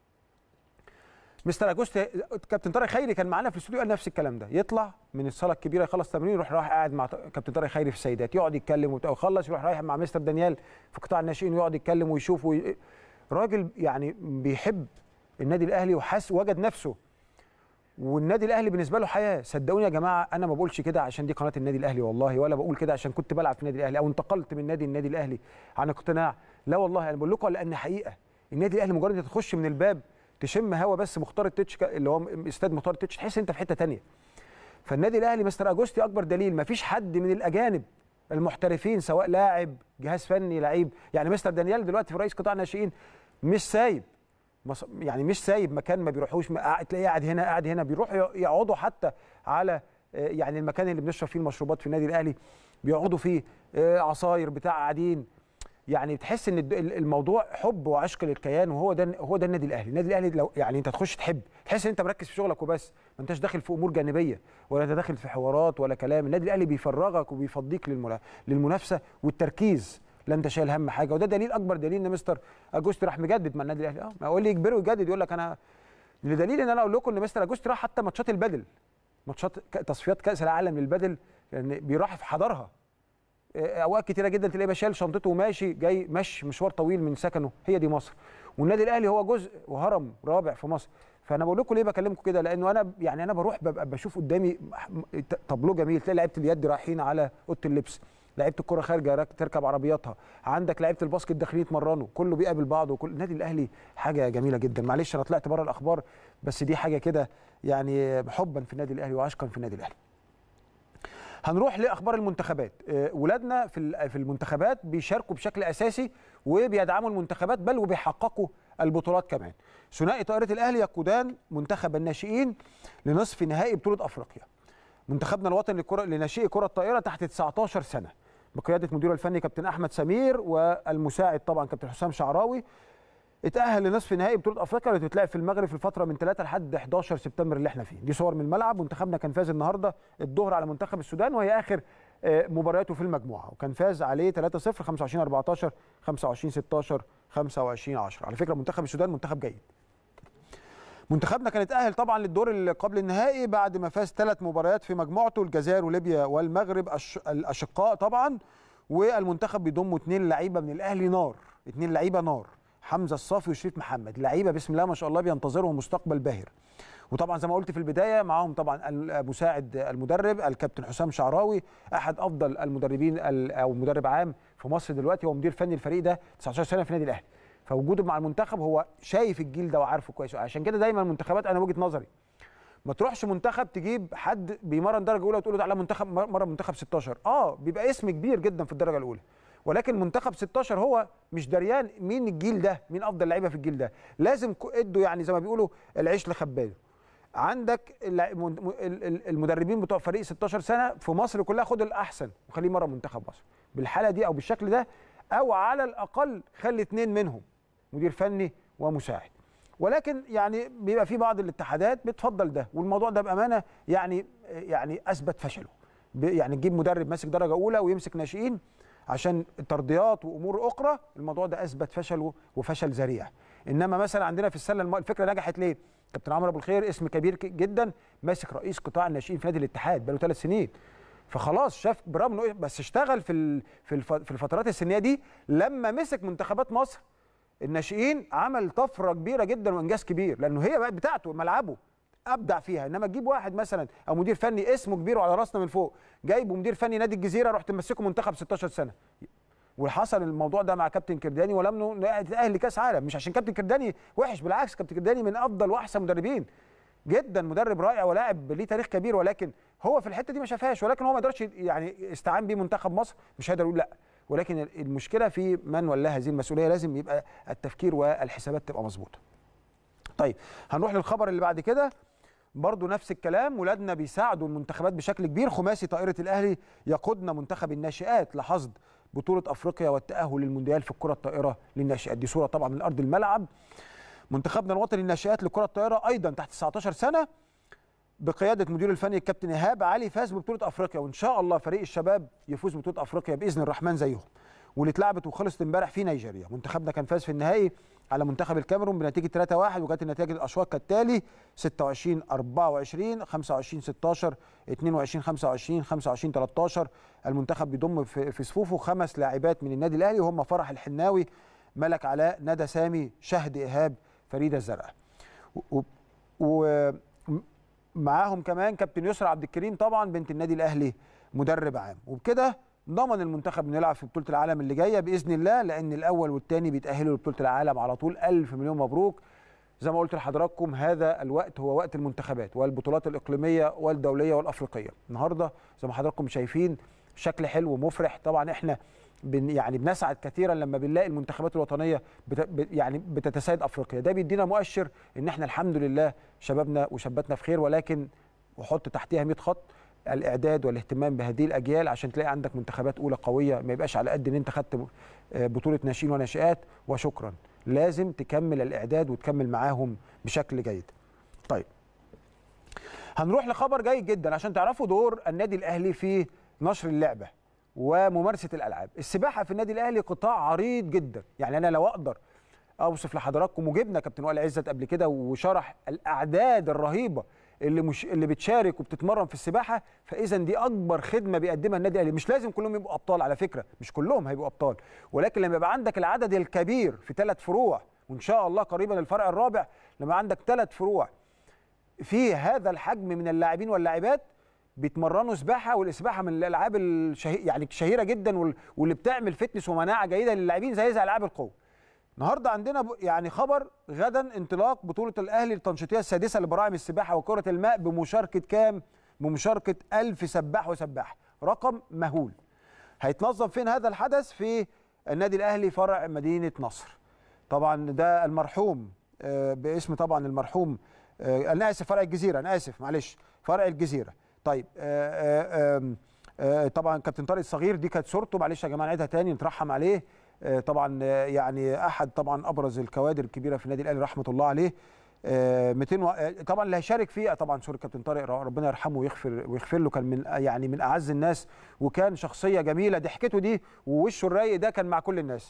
مستر اجوستي كابتن طارق خيري كان معانا في الاستوديو قال نفس الكلام ده يطلع من الصاله الكبيره يخلص تمرين يروح رايح قاعد مع كابتن طارق خيري في السيدات يقعد يتكلم وبتاع ويخلص يروح رايح مع مستر دانيال في قطاع الناشئين ويقعد يتكلم ويشوف وي... راجل يعني بيحب النادي الاهلي وحس وجد نفسه والنادي الاهلي بالنسبه له حياه صدقوني يا جماعه انا ما بقولش كده عشان دي قناه النادي الاهلي والله ولا بقول كده عشان كنت بلعب في النادي الاهلي او انتقلت من نادي النادي الاهلي عن اقتناع لا والله انا بقول لكم لان حقيقه النادي الاهلي مجرد انت تخش من الباب تشم هوا بس مختار التتش اللي هو استاد مختار التتش تحس انت في حته تانية فالنادي الاهلي مستر اجوستي اكبر دليل ما فيش حد من الاجانب المحترفين سواء لاعب جهاز فني لعيب يعني مستر دانيال دلوقتي في رئيس قطاع الناشئين مش سايب مص- يعني مش سايب مكان ما بيروحوش ما قاعد- تلاقيه قاعد هنا قاعد هنا بيروحوا ي- يقعدوا حتى على آه، يعني المكان اللي بنشرب فيه المشروبات في النادي الاهلي بيقعدوا فيه آه، عصاير بتاع قاعدين يعني تحس ان الد- ال- الموضوع حب وعشق للكيان وهو ده هو ده النادي الاهلي النادي الاهلي لو يعني انت تخش تحب تحس ان انت مركز في شغلك وبس ما انتش داخل في امور جانبيه ولا انت داخل في حوارات ولا كلام النادي الاهلي بيفرغك وبيفضيك للمنا- للمنافسه والتركيز لا انت شايل هم حاجه وده دليل اكبر دليل ان مستر اجوستي راح مجدد مع النادي الاهلي اه ما اقول لي يجبره يجدد يقول لك انا لدليل ان انا اقول لكم ان مستر اجوستي راح حتى ماتشات البدل ماتشات ك- تصفيات كاس العالم للبدل يعني بيروح في حضرها آه، اوقات كتيره جدا تلاقيه شايل شنطته وماشي جاي مشي مشوار طويل من سكنه هي دي مصر والنادي الاهلي هو جزء وهرم رابع في مصر فانا بقول لكم ليه بكلمكم كده لانه انا يعني انا بروح ببقى بشوف قدامي ت- طابلو جميل تلاقي لعيبه اليد رايحين على اوضه اللبس لعيبه الكره خارجه راك- تركب عربياتها عندك لعيبه الباسكت داخلين يتمرنوا كله بيقابل بعضه وكل النادي الاهلي حاجه جميله جدا معلش انا طلعت بره الاخبار بس دي حاجه كده يعني حبا في النادي الاهلي وعشقا في النادي الاهلي هنروح لاخبار المنتخبات آه، ولادنا في ال- في المنتخبات بيشاركوا بشكل اساسي وبيدعموا المنتخبات بل وبيحققوا البطولات كمان ثنائي طائره الاهلي يقودان منتخب الناشئين لنصف نهائي بطوله افريقيا منتخبنا الوطني لكره لناشئي كره الطائره تحت 19 سنه بقياده مديره الفني كابتن احمد سمير والمساعد طبعا كابتن حسام شعراوي اتأهل لنصف نهائي بطولة افريقيا اللي هتتلعب في المغرب في الفترة من 3 لحد 11 سبتمبر اللي احنا فيه، دي صور من الملعب منتخبنا كان فاز النهارده الظهر على منتخب السودان وهي اخر آه، مبارياته في المجموعة وكان فاز عليه 3-0 25 14 25 16 25 10 على فكرة منتخب السودان منتخب جيد. منتخبنا كان اتأهل طبعا للدور اللي قبل النهائي بعد ما فاز ثلاث مباريات في مجموعته الجزائر وليبيا والمغرب الش- الأشقاء طبعا والمنتخب بيضم اثنين لعيبة من الأهلي نار اثنين لعيبة نار حمزة الصافي وشريف محمد لعيبة بسم الله ما شاء الله بينتظرهم مستقبل باهر وطبعا زي ما قلت في البدايه معاهم طبعا المساعد المدرب الكابتن حسام شعراوي احد افضل المدربين ال- او مدرب عام في مصر دلوقتي هو مدير فني الفريق ده 19 سنه في النادي الاهلي فوجوده مع المنتخب هو شايف الجيل ده وعارفه كويس عشان كده دايما المنتخبات انا وجهه نظري ما تروحش منتخب تجيب حد بيمرن درجه اولى وتقول له تعالى منتخب مره منتخب 16 اه بيبقى اسم كبير جدا في الدرجه الاولى ولكن منتخب 16 هو مش دريان مين الجيل ده مين افضل لعيبه في الجيل ده لازم كو- ادوا يعني زي ما بيقولوا العيش لخباله عندك الع- من- م- ال- ال- المدربين بتوع فريق 16 سنه في مصر كلها خد الاحسن وخليه مره منتخب مصر بالحاله دي او بالشكل ده او على الاقل خلي اتنين منهم مدير فني ومساعد ولكن يعني بيبقى في بعض الاتحادات بتفضل ده والموضوع ده بامانه يعني يعني اثبت فشله ب- يعني تجيب مدرب ماسك درجه اولى ويمسك ناشئين عشان ترضيات وامور اخرى الموضوع ده اثبت فشله وفشل ذريع انما مثلا عندنا في السله الم- الفكره نجحت ليه كابتن عمرو ابو الخير اسم كبير ك- جدا ماسك رئيس قطاع الناشئين في نادي الاتحاد بقاله ثلاث سنين فخلاص شاف برغم انه إيه، بس اشتغل في ال- في الف- في الفترات السنيه دي لما مسك منتخبات مصر الناشئين عمل طفره كبيره جدا وانجاز كبير لانه هي بقت بتاعته ملعبه ابدع فيها انما تجيب واحد مثلا او مدير فني اسمه كبير وعلى راسنا من فوق جايبه مدير فني نادي الجزيره رحت ممسكه منتخب 16 سنه وحصل الموضوع ده مع كابتن كرداني ولم يتاهل لكاس عالم مش عشان كابتن كرداني وحش بالعكس كابتن كرداني من افضل واحسن مدربين جدا مدرب رائع ولاعب ليه تاريخ كبير ولكن هو في الحته دي ما شافهاش ولكن هو ما قدرش يعني استعان بيه منتخب مصر مش هيقدر يقول لا ولكن المشكله في من ولاه هذه المسؤوليه لازم يبقى التفكير والحسابات تبقى مظبوطه طيب هنروح للخبر اللي بعد كده برضو نفس الكلام ولادنا بيساعدوا المنتخبات بشكل كبير خماسي طائرة الأهلي يقودنا منتخب الناشئات لحصد بطولة أفريقيا والتأهل للمونديال في الكرة الطائرة للناشئات دي صورة طبعا من أرض الملعب منتخبنا الوطني للناشئات لكرة الطائرة أيضا تحت 19 سنة بقيادة مدير الفني الكابتن إيهاب علي فاز ببطولة أفريقيا وإن شاء الله فريق الشباب يفوز ببطولة أفريقيا بإذن الرحمن زيهم واللي اتلعبت وخلصت امبارح في نيجيريا منتخبنا كان فاز في النهائي على منتخب الكاميرون بنتيجه 3-1 وكانت النتائج الاشواط كالتالي 26 24 25 16 22 25 25 13 المنتخب بيضم في في صفوفه خمس لاعبات من النادي الاهلي وهم فرح الحناوي ملك علاء ندى سامي شهد ايهاب فريده الزرقاء ومعاهم كمان كابتن يسرا عبد الكريم طبعا بنت النادي الاهلي مدرب عام وبكده ضمن المنتخب انه يلعب في بطوله العالم اللي جايه باذن الله لان الاول والثاني بيتاهلوا لبطوله العالم على طول الف مليون مبروك زي ما قلت لحضراتكم هذا الوقت هو وقت المنتخبات والبطولات الاقليميه والدوليه والافريقيه النهارده زي ما حضراتكم شايفين شكل حلو ومفرح طبعا احنا بن يعني بنسعد كثيرا لما بنلاقي المنتخبات الوطنيه بت ب- يعني بتتسيد افريقيا ده بيدينا مؤشر ان احنا الحمد لله شبابنا وشاباتنا في خير ولكن وحط تحتها 100 خط الاعداد والاهتمام بهذه الاجيال عشان تلاقي عندك منتخبات اولى قويه ما يبقاش على قد ان انت خدت م- آه، بطوله ناشئين وناشئات وشكرا لازم تكمل الاعداد وتكمل معاهم بشكل جيد طيب هنروح لخبر جيد جدا عشان تعرفوا دور النادي الاهلي في نشر اللعبه وممارسه الالعاب السباحه في النادي الاهلي قطاع عريض جدا يعني انا لو اقدر اوصف لحضراتكم وجبنا كابتن وائل عزت قبل كده وشرح الاعداد الرهيبه اللي مش اللي بتشارك وبتتمرن في السباحه فاذا دي اكبر خدمه بيقدمها النادي الاهلي مش لازم كلهم يبقوا ابطال على فكره مش كلهم هيبقوا ابطال ولكن لما يبقى عندك العدد الكبير في ثلاث فروع وان شاء الله قريبا الفرع الرابع لما عندك ثلاث فروع في هذا الحجم من اللاعبين واللاعبات بيتمرنوا سباحه والسباحه من الالعاب الشهي... يعني الشهيره جدا وال- واللي بتعمل فتنس ومناعه جيده للاعبين زي زي العاب القوه. النهارده عندنا ب... يعني خبر غدا انطلاق بطوله الاهلي التنشيطيه السادسه لبراعم السباحه وكره الماء بمشاركه كام؟ بمشاركه ألف سباح وسباح، رقم مهول. هيتنظم فين هذا الحدث؟ في النادي الاهلي فرع مدينه نصر. طبعا ده المرحوم آه، باسم طبعا المرحوم آه، انا اسف فرع الجزيره انا اسف معلش فرع الجزيره طيب آه، آه، آم، آه، طبعا كابتن طارق الصغير دي كانت صورته معلش يا جماعه نعيدها تاني نترحم عليه آه، طبعا آه، يعني احد طبعا ابرز الكوادر الكبيره في النادي الاهلي رحمه الله عليه آه، 200 و... آه، طبعا اللي هيشارك فيه طبعا سوري كابتن طارق ربنا يرحمه ويغفر ويغفر له كان من يعني من اعز الناس وكان شخصيه جميله ضحكته دي ووشه الرايق ده كان مع كل الناس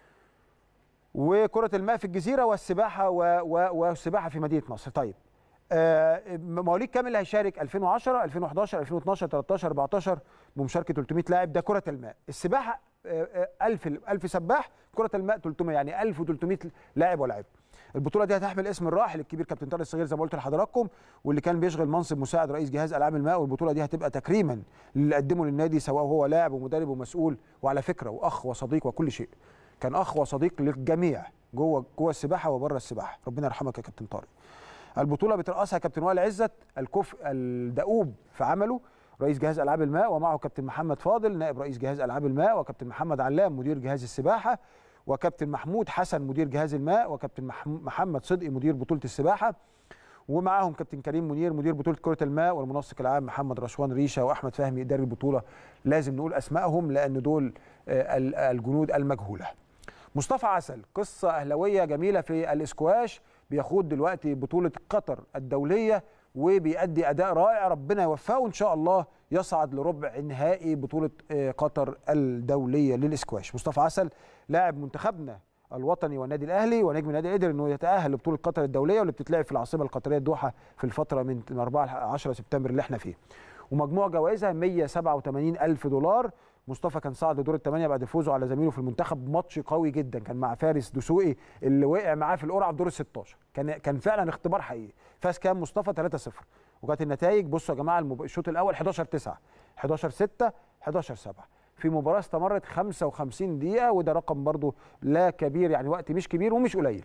وكرة الماء في الجزيرة والسباحة و... و... والسباحة في مدينة نصر طيب آه مواليد كام اللي هيشارك 2010 2011 2012 13 14 بمشاركة 300 لاعب ده كرة الماء السباحة آه، آه، 1000 1000 سباح كرة الماء 300 يعني 1300 لاعب ولاعب البطولة دي هتحمل اسم الراحل الكبير كابتن طارق الصغير زي ما قلت لحضراتكم واللي كان بيشغل منصب مساعد رئيس جهاز العاب الماء والبطولة دي هتبقى تكريما للي قدمه للنادي سواء هو لاعب ومدرب ومسؤول وعلى فكرة واخ وصديق وكل شيء كان اخ وصديق للجميع جوه جوه السباحه وبره السباحه ربنا يرحمك يا كابتن طارق البطوله بترأسها كابتن وائل عزت الكفء الدؤوب في عمله رئيس جهاز العاب الماء ومعه كابتن محمد فاضل نائب رئيس جهاز العاب الماء وكابتن محمد علام مدير جهاز السباحه وكابتن محمود حسن مدير جهاز الماء وكابتن مح- محمد صدقي مدير بطوله السباحه ومعاهم كابتن كريم منير مدير بطوله كره الماء والمنسق العام محمد رشوان ريشه واحمد فهمي اداري البطوله لازم نقول اسمائهم لان دول آه، ال- الجنود المجهوله مصطفى عسل قصة أهلوية جميلة في الإسكواش بيخوض دلوقتي بطولة قطر الدولية وبيأدي أداء رائع ربنا يوفقه إن شاء الله يصعد لربع نهائي بطولة آه، قطر الدولية للإسكواش مصطفى عسل لاعب منتخبنا الوطني والنادي الاهلي ونجم النادي قدر انه يتاهل لبطوله قطر الدوليه واللي بتتلعب في العاصمه القطريه الدوحه في الفتره من 4 ل 10 سبتمبر اللي احنا فيه. ومجموع جوائزها 187 الف دولار مصطفى كان صعد لدور الثمانيه بعد فوزه على زميله في المنتخب بماتش قوي جدا كان مع فارس دسوقي اللي وقع معاه في القرعه في دور ال 16 كان كان فعلا اختبار حقيقي فاز كام مصطفى 3-0 وكانت النتائج بصوا يا جماعه المب- الشوط الاول 11 9 11 6 11 7 في مباراه استمرت 55 دقيقه وده رقم برضو لا كبير يعني وقت مش كبير ومش قليل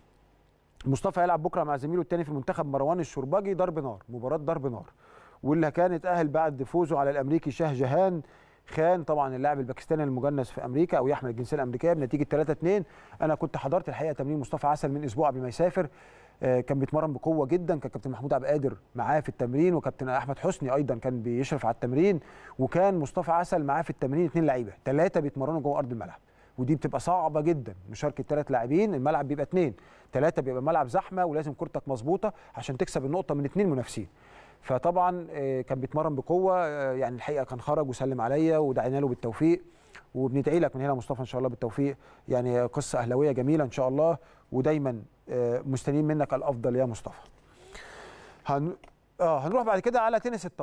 مصطفى هيلعب بكره مع زميله الثاني في المنتخب مروان الشرباجي ضرب نار مباراه ضرب نار واللي كان اتاهل بعد فوزه على الامريكي شاه جهان خان طبعا اللاعب الباكستاني المجنس في امريكا او يحمل الجنسيه الامريكيه بنتيجه 3 2 انا كنت حضرت الحقيقه تمرين مصطفى عسل من اسبوع قبل ما يسافر آه، كان بيتمرن بقوه جدا كان كابتن محمود عبد القادر معاه في التمرين وكابتن احمد حسني ايضا كان بيشرف على التمرين وكان مصطفى عسل معاه في التمرين اثنين لعيبه ثلاثه بيتمرنوا جوه ارض الملعب ودي بتبقى صعبه جدا مشاركه ثلاث لاعبين الملعب بيبقى اثنين ثلاثه بيبقى ملعب زحمه ولازم كورتك مظبوطه عشان تكسب النقطه من اثنين منافسين فطبعا آه، كان بيتمرن بقوه آه، يعني الحقيقه كان خرج وسلم عليا ودعينا له بالتوفيق وبندعي لك من هنا مصطفى ان شاء الله بالتوفيق يعني قصه اهلاويه جميله ان شاء الله ودايما آه، مستنيين منك الافضل يا مصطفى هن... اه هنروح بعد كده على تنس الطاوله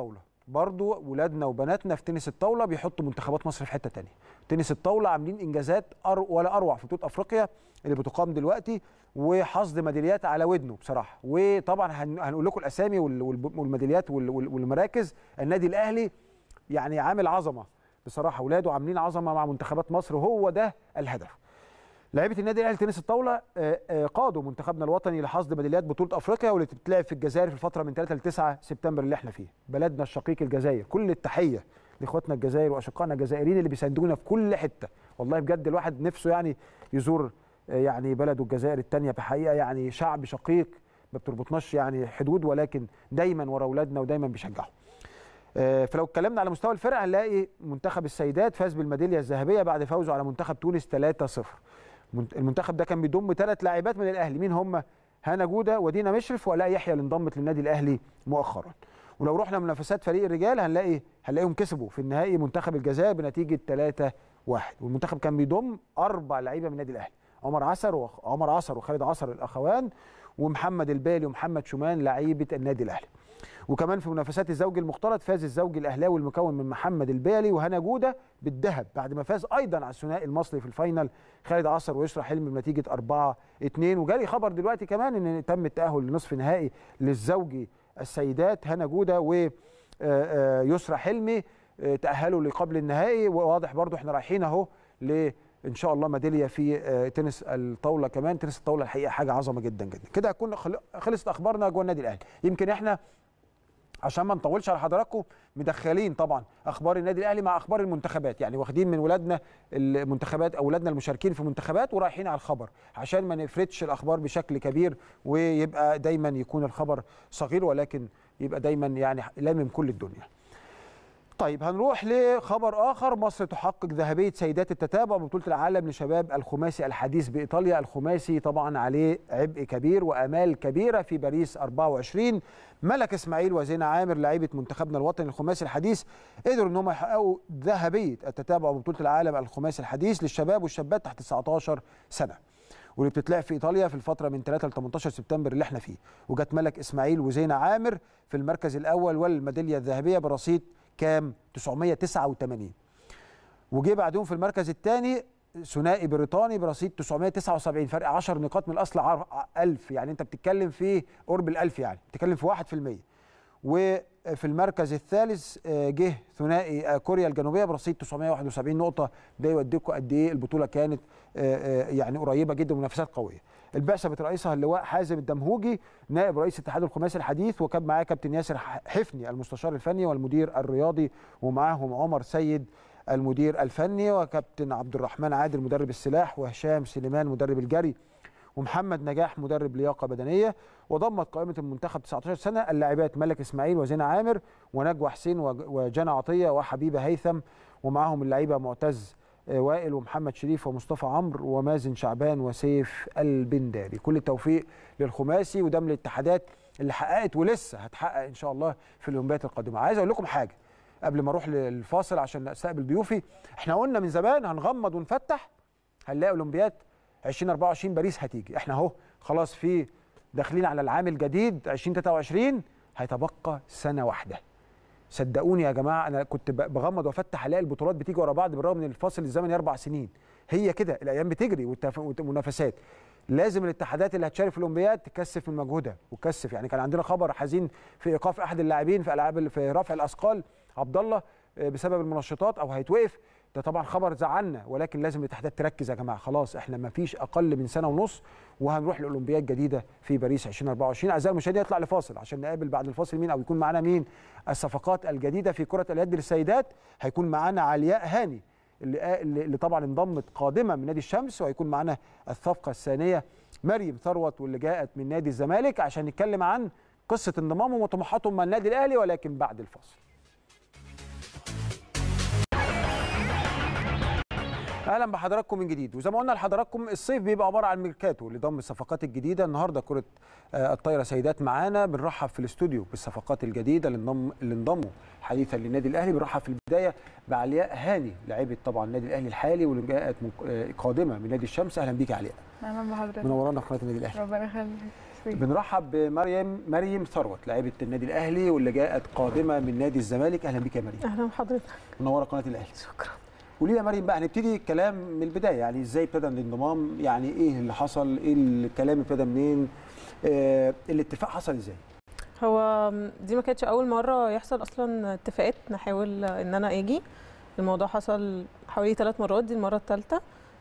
برضو ولادنا وبناتنا في تنس الطاوله بيحطوا منتخبات مصر في حته تانية تنس الطاوله عاملين انجازات أر ولا اروع في بطوله افريقيا اللي بتقام دلوقتي وحصد ميداليات على ودنه بصراحه وطبعا هن- هنقول لكم الاسامي وال- وال- والميداليات وال- وال- والمراكز النادي الاهلي يعني عامل عظمه بصراحه اولاده عاملين عظمه مع منتخبات مصر وهو ده الهدف لعيبه النادي الاهلي تنس الطاوله آه، آه، قادوا منتخبنا الوطني لحصد ميداليات بطوله افريقيا واللي بتتلعب في الجزائر في الفتره من 3 ل 9 سبتمبر اللي احنا فيه بلدنا الشقيق الجزائر كل التحيه لاخواتنا الجزائر واشقائنا الجزائريين اللي بيساندونا في كل حته والله بجد الواحد نفسه يعني يزور آه، يعني بلده الجزائر الثانيه بحقيقه يعني شعب شقيق ما بتربطناش يعني حدود ولكن دايما ورا اولادنا ودايما بيشجعوا آه، فلو اتكلمنا على مستوى الفرق هنلاقي منتخب السيدات فاز بالميداليه الذهبيه بعد فوزه على منتخب تونس 3-0 منت- المنتخب ده كان بيضم ثلاث لاعبات من الاهلي مين هم هنا جوده ودينا مشرف ولا يحيى اللي انضمت للنادي الاهلي مؤخرا ولو رحنا منافسات فريق الرجال هنلاقي هنلاقيهم كسبوا في النهائي منتخب الجزائر بنتيجه 3 1 والمنتخب كان بيضم اربع لعيبه من النادي الاهلي عمر عسر وعمر عصر وخالد عصر الاخوان ومحمد البالي ومحمد شومان لعيبه النادي الاهلي وكمان في منافسات الزوج المختلط فاز الزوج الاهلاوي المكون من محمد البالي وهنا جوده بالذهب بعد ما فاز ايضا على الثنائي المصري في الفاينل خالد عصر ويسرى حلمي بنتيجه 4 2 وجالي خبر دلوقتي كمان ان تم التاهل لنصف نهائي للزوجي السيدات هنا جوده ويسرى حلمي آه، تاهلوا لقبل النهائي وواضح برضو احنا رايحين اهو ل ان شاء الله ميداليه في آه، تنس الطاوله كمان تنس الطاوله الحقيقه حاجه عظمه جدا جدا كده هتكون خل- خلصت اخبارنا جوه النادي الاهلي يمكن احنا عشان ما نطولش على حضراتكم مدخلين طبعا اخبار النادي الاهلي مع اخبار المنتخبات يعني واخدين من ولادنا المنتخبات اولادنا المشاركين في منتخبات ورايحين على الخبر عشان ما نفردش الاخبار بشكل كبير ويبقى دايما يكون الخبر صغير ولكن يبقى دايما يعني لامم كل الدنيا طيب هنروح لخبر اخر مصر تحقق ذهبيه سيدات التتابع ببطوله العالم لشباب الخماسي الحديث بايطاليا الخماسي طبعا عليه عبء كبير وامال كبيره في باريس 24 ملك اسماعيل وزينة عامر لعيبه منتخبنا الوطني الخماسي الحديث قدروا ان هم يحققوا ذهبيه التتابع ببطوله العالم الخماسي الحديث للشباب والشابات تحت 19 سنه واللي بتتلعب في ايطاليا في الفتره من 3 ل 18 سبتمبر اللي احنا فيه وجت ملك اسماعيل وزينة عامر في المركز الاول والميداليه الذهبيه برصيد كام 989 وجه بعدهم في المركز الثاني ثنائي بريطاني برصيد 979 فرق 10 نقاط من الاصل عر- 1000 يعني انت بتتكلم في قرب ال 1000 يعني بتتكلم في 1% وفي المركز الثالث آه، جه ثنائي آه، كوريا الجنوبيه برصيد 971 نقطه ده يوديكم قد ايه البطوله كانت آه، آه، يعني قريبه جدا ومنافسات قويه البعثه بترئيسها اللواء حازم الدمهوجي نائب رئيس اتحاد الخماسي الحديث وكان معاه كابتن ياسر ح- حفني المستشار الفني والمدير الرياضي ومعاهم عمر سيد المدير الفني وكابتن عبد الرحمن عادل مدرب السلاح وهشام سليمان مدرب الجري ومحمد نجاح مدرب لياقه بدنيه وضمت قائمه المنتخب 19 سنه اللاعبات ملك اسماعيل وزينة عامر ونجوى حسين وج- وجنى عطيه وحبيبه هيثم ومعاهم اللعيبه معتز آه، وائل ومحمد شريف ومصطفى عمرو ومازن شعبان وسيف البنداري كل التوفيق للخماسي وده من الاتحادات اللي حققت ولسه هتحقق ان شاء الله في الاولمبياد القادمه عايز اقول لكم حاجه قبل ما اروح للفاصل عشان استقبل ضيوفي احنا قلنا من زمان هنغمض ونفتح هنلاقي اولمبياد 2024 باريس هتيجي احنا اهو خلاص في داخلين على العام الجديد 2023 هيتبقى سنه واحده صدقوني يا جماعه انا كنت ب- بغمض وافتح الاقي البطولات بتيجي ورا بعض بالرغم من الفاصل الزمني اربع سنين هي كده الايام بتجري والتف- والمنافسات لازم الاتحادات اللي هتشارك في الاولمبياد تكثف من مجهودها وتكثف يعني كان عندنا خبر حزين في ايقاف احد اللاعبين في العاب في رفع الاثقال عبد الله آه، بسبب المنشطات او هيتوقف ده طبعا خبر زعلنا ولكن لازم الاتحادات تركز يا جماعه خلاص احنا ما فيش اقل من سنه ونص وهنروح لاولمبياد جديده في باريس 2024 اعزائي المشاهدين يطلع لفاصل عشان نقابل بعد الفاصل مين او يكون معانا مين الصفقات الجديده في كره اليد للسيدات هيكون معانا علياء هاني اللي اللي اللي طبعا انضمت قادمه من نادي الشمس وهيكون معانا الصفقه الثانيه مريم ثروت واللي جاءت من نادي الزمالك عشان نتكلم عن قصه انضمامهم وطموحاتهم مع النادي الاهلي ولكن بعد الفاصل اهلا بحضراتكم من جديد وزي ما قلنا لحضراتكم الصيف بيبقى عباره عن ميركاتو لضم الصفقات الجديده النهارده كره آه، الطايره سيدات معانا بنرحب في الاستوديو بالصفقات الجديده اللي انضم اللي انضموا حديثا للنادي الاهلي بنرحب في البدايه بعلياء هاني لاعيبه طبعا النادي الاهلي الحالي واللي جاءت من- آه، قادمه من نادي الشمس اهلا بيك يا علياء اهلا بحضرتك منورانا في قناه النادي الاهلي ربنا يخليك بنرحب بمريم مريم ثروت لاعبه النادي الاهلي واللي جاءت قادمه من نادي الزمالك اهلا بك يا مريم اهلا بحضرتك منوره قناه الاهلي شكرا قولي لي يا مريم بقى هنبتدي الكلام من البدايه يعني ازاي ابتدى الانضمام يعني ايه اللي حصل ايه الكلام ابتدى منين آه الاتفاق حصل ازاي هو دي ما كانتش اول مره يحصل اصلا اتفاقات نحاول ان انا اجي الموضوع حصل حوالي ثلاث مرات دي المره الثالثه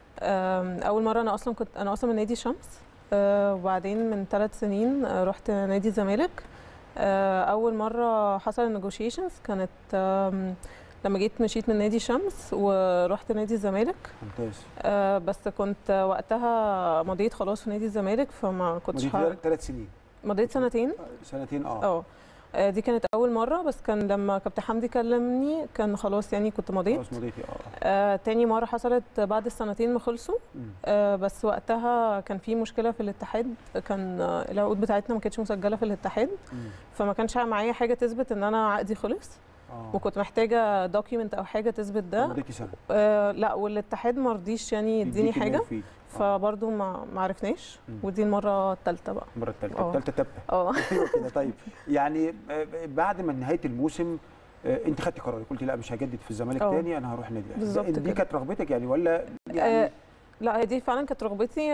اول مره انا اصلا كنت انا اصلا من نادي الشمس آه، وبعدين من ثلاث سنين آه، رحت نادي الزمالك آه، اول مره حصل النيجوشيشنز كانت آم، لما جيت مشيت من نادي الشمس ورحت نادي الزمالك ممتاز آه، بس كنت وقتها مضيت خلاص في نادي الزمالك فما كنتش ه- مضيت ثلاث سنين مضيت سنتين سنتين اه اه آه، دي كانت اول مره بس كان لما كابتن حمدي كلمني كان خلاص يعني كنت مضيت خلاص مضيتي اه آه، تاني مره حصلت بعد السنتين ما خلصوا مم. آه، بس وقتها كان في مشكله في الاتحاد كان آه، العقود بتاعتنا ما كانتش مسجله في الاتحاد مم. فما كانش معايا حاجه تثبت ان انا عقدي خلص اه وكنت محتاجه دوكيمنت او حاجه تثبت ده مضيتي سنه آه، لا والاتحاد ما رضيش يعني يديني يديكي ما حاجه يفيد. آه. فبرضه ما ما عرفناش مم. ودي المره الثالثه بقى المره الثالثه آه. الثالثه تبقى اه ايوه كده طيب يعني آه، بعد ما نهايه الموسم آه، انت خدتي قرارك قلتي لا مش هجدد في الزمالك اه. تاني انا هروح النادي الاهلي بالظبط ده- دي كده. كانت رغبتك يعني ولا يعني آه، لا هي دي فعلا كانت رغبتي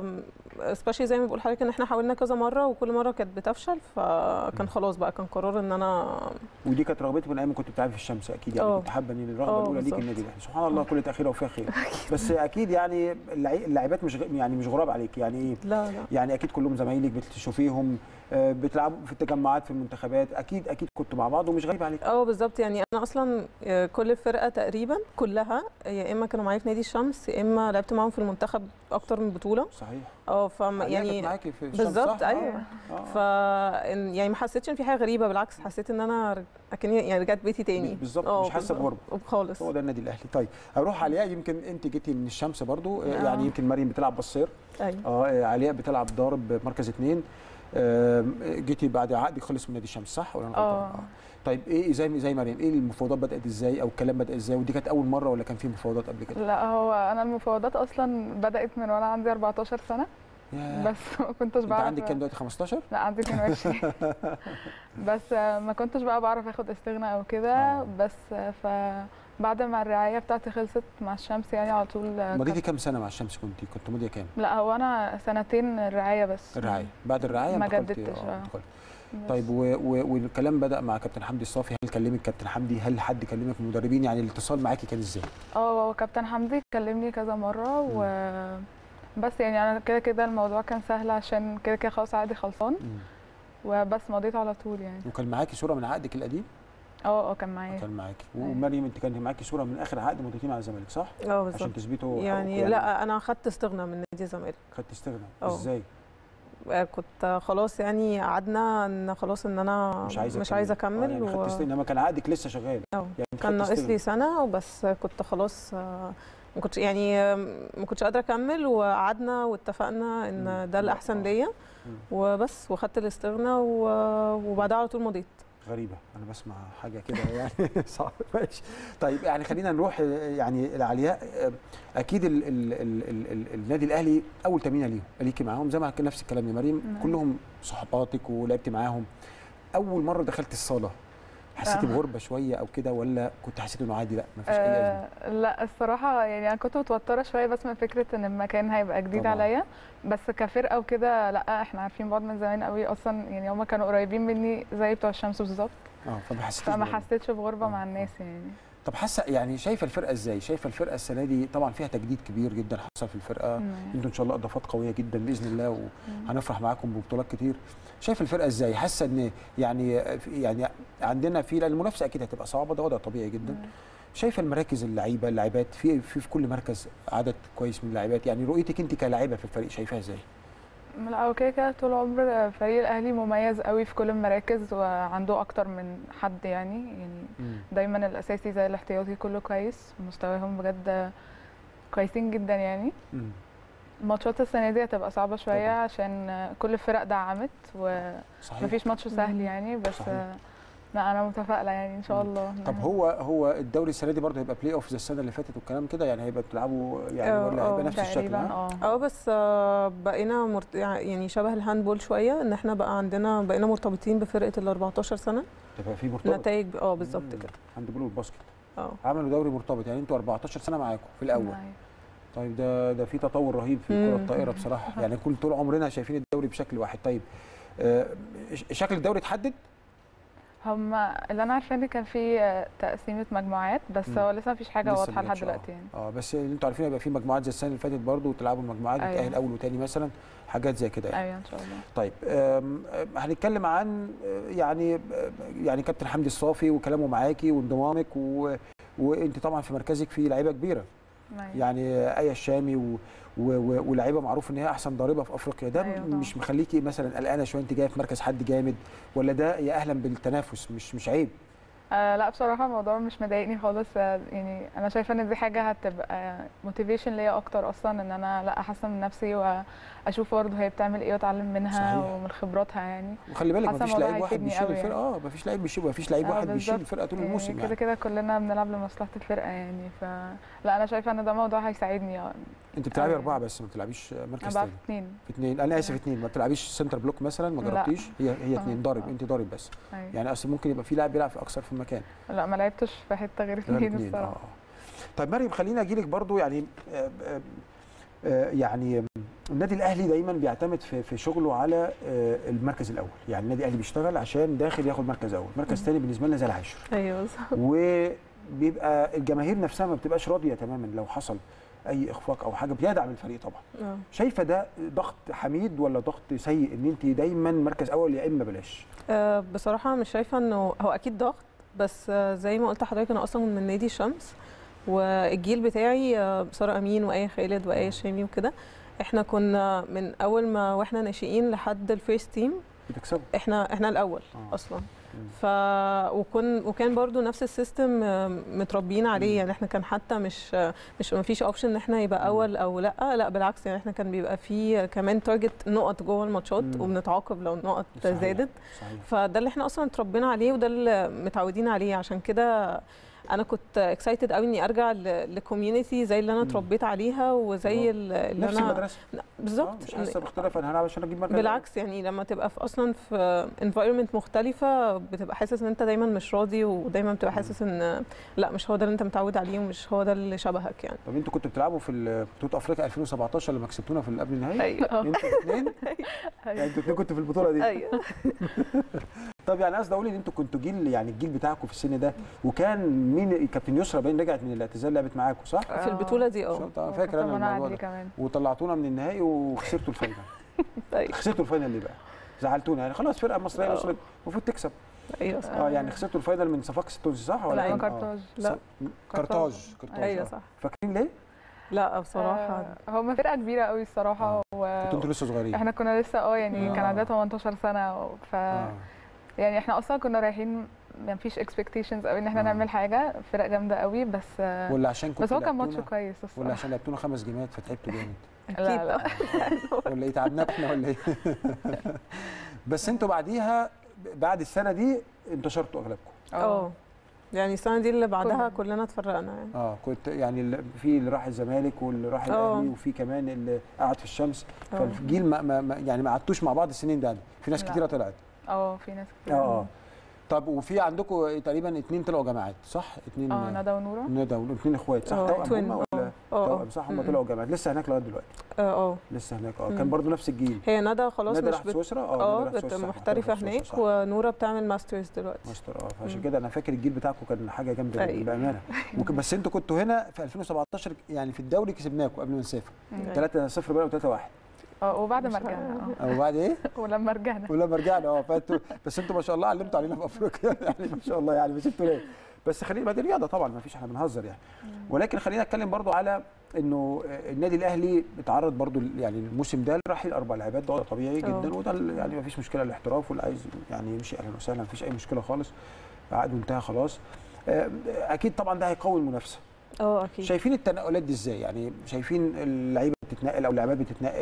سبيشالي زي ما بقول حضرتك ان احنا حاولنا كذا مره وكل مره كانت بتفشل فكان خلاص بقى كان قرار ان انا ودي كانت رغبتك من ايام ما كنت بتلعبي في الشمس اكيد يعني اه. كنت حابه ان الرغبه اه الاولى ليك بالظبط. النادي الاهلي سبحان الله كل تاخيره وفيها خير بس اكيد يعني اللعي- اللاعبات مش غ- يعني مش غراب عليك يعني ايه لا لا يعني اكيد كلهم زمايلك بتشوفيهم آه، بتلعبوا في التجمعات في المنتخبات اكيد اكيد كنتوا مع بعض ومش غريب عليك اه بالظبط يعني انا اصلا آه، كل الفرقه تقريبا كلها يا اما كانوا معايا في نادي الشمس يا اما لعبت معاهم في المنتخب اكتر من بطوله صحيح اه فما عليا كانت يعني معاكي في الشمس بالظبط صح؟ ايوه آه. آه. ف إن- يعني ما حسيتش ان في حاجه غريبه بالعكس حسيت ان انا ر- اكني يعني رجعت بيتي تاني بالظبط، اه مش حاسة بالظبط. خالص هو ده النادي الاهلي طيب اروح علياء يمكن انت جيتي من الشمس برضو آه، آه. يعني يمكن مريم بتلعب بصير ايوه اه علياء بتلعب ضارب مركز اثنين آم، جيتي بعد عقدك خلص من نادي الشمس صح ولا انا اه. غلطان؟ طيب ايه زي زي مريم ايه المفاوضات بدات ازاي او الكلام بدا ازاي ودي كانت اول مره ولا كان في مفاوضات قبل كده؟ لا هو انا المفاوضات اصلا بدات من وانا عندي 14 سنه ياه. بس ما كنتش انت بعرف عندك كام دلوقتي 15 لا عندي 22 بس ما كنتش بقى بعرف اخد استغناء او كده آه. بس فبعد ما الرعايه بتاعتي خلصت مع الشمس يعني على طول مضيتي كام سنه مع الشمس كنت كنت ماضيه كام لا هو انا سنتين الرعايه بس الرعايه بعد الرعايه ما انتقلتي- جددتش، آه، آه. انتقلتي. بس. طيب و و والكلام بدا مع كابتن حمدي الصافي هل كلمك كابتن حمدي هل حد كلمك من المدربين يعني الاتصال معاكي كان ازاي اه هو كابتن حمدي كلمني كذا مره و بس يعني انا كده كده الموضوع كان سهل عشان كده كده خلاص عادي خلصان مم. وبس مضيت على طول يعني وكان معاكي صوره من عقدك القديم اه اه كان معايا كان معاكي أيوة. ومريم انت كان معاكي صوره من اخر عقد مضيتيه مع الزمالك صح اه عشان بالظبط تثبتوا يعني حقوقكم لا انا خدت استغنى من نادي الزمالك خدت استغنى اه. ازاي آه، كنت خلاص يعني قعدنا ان خلاص ان انا مش عايزه مش عايزه آه، اكمل يعني و... خدت استغنى انما كان عقدك لسه شغال اه يعني انت كان خدت ناقص استغنى. لي سنه وبس كنت خلاص آه، ما كنتش يعني آه، ما كنتش قادره اكمل وقعدنا واتفقنا مم. ان ده الاحسن آه. ليا مم. وبس وخدت الاستغنى و- وبعدها على طول مضيت غريبه انا بسمع حاجه كده يعني صعب ماشي طيب يعني خلينا نروح آه، يعني العلياء آه، اكيد ال ال ال ال ال النادي الاهلي اول تمرينه ليهم ليكي معاهم زي ما كان نفس الكلام يا مريم نعم. كلهم صحباتك ولعبتي معاهم اول مره دخلت الصاله حسيتي آه. بغربه شويه او كده ولا كنت حسيت انه عادي لا مفيش اي ازمه آه لا الصراحة يعني أنا كنت متوترة شوية بس من فكرة إن المكان هيبقى جديد طبعاً. عليا بس كفرقة وكده لا احنا عارفين بعض من زمان قوي أصلا يعني هما كانوا قريبين مني زي بتوع الشمس بالظبط اه فما حسيتيش فما بغربة. حسيتش بغربة آه، مع آه. الناس يعني طب حاسه يعني شايفه الفرقه ازاي شايفه الفرقه السنه دي طبعا فيها تجديد كبير جدا حصل في الفرقه مم. انتوا ان شاء الله اضافات قويه جدا باذن الله وهنفرح معاكم ببطولات كتير شايف الفرقه ازاي حاسه ان يعني يعني عندنا في لان المنافسه اكيد هتبقى صعبه ده وضع طبيعي جدا شايفه المراكز اللعيبه اللاعبات في في في كل مركز عدد كويس من اللاعبات يعني رؤيتك انت كلاعبه في الفريق شايفاها ازاي لا هو كده كده طول عمر فريق الأهلي مميز قوي في كل المراكز وعنده أكتر من حد يعني يعني دايما الأساسي زي الاحتياطي كله كويس مستواهم بجد كويسين جدا يعني مم. ماتشات السنة دي هتبقى صعبة شوية طبعاً. عشان كل الفرق دعمت و صحيح مفيش ماتش سهل مم. يعني بس صحيح. لا انا متفائله يعني ان شاء الله طب هو هو الدوري السنه دي برضه هيبقى بلاي اوف زي السنه اللي فاتت والكلام كده يعني هيبقى بتلعبوا يعني آه، ولا هيبقى آه، نفس الشكل تقريبا ها؟ اه اه بس آه، بقينا مرت... يعني شبه الهاندبول شويه ان احنا بقى عندنا بقينا مرتبطين بفرقه ال 14 سنه تبقى في مرتبط نتائج اه بالظبط مم. كده هاند بول والباسكت اه عملوا دوري مرتبط يعني انتوا 14 سنه معاكم في الاول أيوة. طيب ده ده في تطور رهيب في الكره مم. الطائره بصراحه يعني كل طول عمرنا شايفين الدوري بشكل واحد طيب آه، ش- شكل الدوري اتحدد هم اللي انا عارفه ان كان في آه، تقسيمه مجموعات بس مم. هو لسه مفيش حاجه لسه واضحه ما لحد جاتش، آه. دلوقتي يعني اه بس اللي انتوا عارفين هيبقى في مجموعات زي السنه اللي فاتت برضه وتلعبوا المجموعات أيوة. وتاهل اول وتاني مثلا حاجات زي كده يعني ايوه ان شاء الله طيب آم، آم، هنتكلم عن آه، يعني آه، يعني كابتن حمدي الصافي وكلامه معاكي وانضمامك و... وانت طبعا في مركزك في لعيبه كبيره أيوة. يعني آية الشامي و... و... و... ولاعيبه معروف ان هي احسن ضاربه في افريقيا ده أيوة أيوة طبعاً. مش مخليكي مثلا قلقانه شويه انت جايه في مركز حد جامد ولا ده يا اهلا بالتنافس مش مش عيب آه لا بصراحة الموضوع مش مضايقني خالص آه، يعني أنا شايفة إن دي حاجة هتبقى موتيفيشن ليا أكتر أصلا إن أنا لا أحسن من نفسي وأشوف برضه هي بتعمل إيه وأتعلم منها صحيح. ومن خبراتها يعني وخلي بالك حاسة مفيش الموضوع لعيب واحد هيفيدني بيشيل قوي الفرقه اه مفيش لعيب بيشيل مفيش لعيب آه، واحد بيشيل بالظبط. الفرقه طول يعني الموسم كده يعني كده كلنا بنلعب لمصلحة الفرقة يعني فلا أنا شايفة إن ده موضوع هيساعدني يعني انت بتلعبي آه. اربعه بس ما بتلعبيش مركز أنا بلعب تاني اتنين في اثنين انا اسف اثنين ما بتلعبيش سنتر بلوك مثلا ما لا. جربتيش هي هي آه. اثنين ضارب آه. انت ضارب بس أيوة. يعني اصل ممكن يبقى في لاعب بيلعب في اكثر في مكان لا ما لعبتش في حتة غير غير اتنين اتنين، الصراحة آه. طيب مريم خليني اجي لك برضو يعني آه، آه، آه، يعني النادي الاهلي دايما بيعتمد في في شغله على آه، المركز الاول يعني النادي الاهلي بيشتغل عشان داخل ياخد مركز اول مركز ثاني بالنسبه لنا زي العاشر ايوه صح وبيبقى الجماهير نفسها ما بتبقاش راضيه تماما لو حصل اي اخفاق او حاجه بيدعم الفريق طبعا اه شايفه ده ضغط حميد ولا ضغط سيء ان انت دايما مركز اول يا اما بلاش آه، بصراحة مش شايفة انه هو اكيد ضغط بس آه، زي ما قلت لحضرتك انا اصلا من نادي الشمس والجيل بتاعي آه، سارة امين وآية خالد وآية شامي وكده احنا كنا من اول ما واحنا ناشئين لحد الفيرست تيم بتكسبوا احنا احنا الاول آه. اصلا مم. ف وكن وكان برضو نفس السيستم آه، متربيين عليه مم. يعني احنا كان حتى مش آه، مش ما فيش اوبشن ان احنا يبقى اول او لا لا بالعكس يعني احنا كان بيبقى في كمان تارجت نقط جوه الماتشات مم. وبنتعاقب لو النقط صحيح. زادت صحيح فده اللي احنا اصلا اتربينا عليه وده اللي متعودين عليه عشان كده انا كنت اكسايتد قوي اني ارجع لكوميونتي زي اللي انا مم. اتربيت عليها وزي آه. ال- اللي نفس انا المدرسه لا، آه، بالظبط مش حاسه باختلاف انا هلعب عشان اجيب مركز بالعكس يعني لما تبقى في اصلا في انفايرمنت مختلفه بتبقى حاسس ان انت دايما مش راضي ودايما بتبقى حاسس ان لا مش هو ده اللي انت متعود عليه ومش هو ده اللي شبهك يعني طب انتوا كنتوا بتلعبوا في بطوله افريقيا 2017 لما كسبتونا في قبل النهائي ايوه انتوا الاثنين يعني انتوا الاثنين كنتوا في البطوله دي ايوه طب يعني قصدي اقول ان انتوا كنتوا جيل يعني الجيل بتاعكم في السن ده وكان مين كابتن يسرا باين رجعت من الاعتزال لعبت معاكم صح؟ في البطوله دي اه شفت؟ أنا فاكر انا وكابتن منى الموضوع عدلي ده كمان وطلعتونا من النهائي وخسرتوا الفاينل ايوه خسرتوا الفاينل ليه بقى؟ زعلتونا يعني خلاص فرقه مصريه آه. وصلت المفروض تكسب ايوه صح اه يعني خسرتوا الفاينل من صفاقس التونسي صح ولا لا كان- آه. كارتاج لا. س- كارتاج كارتاج ايوه آه. صح فاكرين ليه؟ لا بصراحه آه، هم فرقة كبيرة قوي الصراحة آه. و... كنتوا انتوا لسه صغيرين احنا كنا لسه اه يعني آه. كان عندنا 18 سنة ف آه. يعني احنا اصلا كنا رايحين ما فيش اكسبكتيشنز قوي ان احنا آه. نعمل حاجة فرق جامدة قوي بس آه، ولا عشان كنتوا بس هو كان ماتش لعبتونا- كويس ولا الصراحة عشان لعبتونا خمس جيمات فتعبتوا جامد اكيد لا لا ولا ايه تعبناكم احنا ولا ايه؟ بس انتوا بعديها بعد السنه دي انتشرتوا اغلبكم اه يعني السنه دي اللي بعدها كلنا. كلنا اتفرقنا يعني اه كنت يعني ال- في اللي راح الزمالك واللي راح آه. الاهلي وفي كمان اللي قعد في الشمس آه. فالجيل ما, ما ما- يعني ما قعدتوش مع بعض السنين ده في ناس لا. كتيره طلعت اه في ناس اه كتير اه طب وفي عندكم تقريبا اتنين طلعوا جامعات صح؟ اتنين اه ندى ونورة ندى اتنين اخوات صح؟ آه، توأم توين، هم ولا اه توأم صح هم مم. طلعوا جامعات لسه هناك لغايه دلوقتي اه اه لسه هناك اه مم. كان برضو نفس الجيل هي ندى خلاص ندى مش راحت بت... سويسرا اه ندى راحت بت... سويسرا، محترفه في هناك سويسرا، صح. ونوره بتعمل ماسترز دلوقتي ماستر اه فعشان مم. كده انا فاكر الجيل بتاعكم كان حاجه جامده جدا أيوة. بامانه وك- بس انتوا كنتوا هنا في 2017 يعني في الدوري كسبناكم قبل ما نسافر 3 0 بقى و3 1 اه وبعد ما مش رجعنا او بعد ايه؟ اه ولما رجعنا ولما رجعنا اه فانتوا بس انتوا ما شاء الله علمتوا علينا في افريقيا يعني ما شاء الله يعني مش انتوا ليه بس خلينا بعد الرياضه طبعا ما فيش احنا بنهزر يعني ولكن خلينا نتكلم برضو على انه النادي الاهلي اتعرض برضو يعني الموسم ده لرحيل اربع لاعبات ده طبيعي اه. جدا وده ال- يعني ما فيش مشكله الاحتراف واللي عايز يعني يمشي اهلا وسهلا ما فيش اي مشكله خالص عقده انتهى خلاص آه، اكيد طبعا ده هيقوي المنافسه اه اكيد شايفين التنقلات دي ازاي يعني شايفين اللعيبه بتتنقل او اللاعبات بتتنقل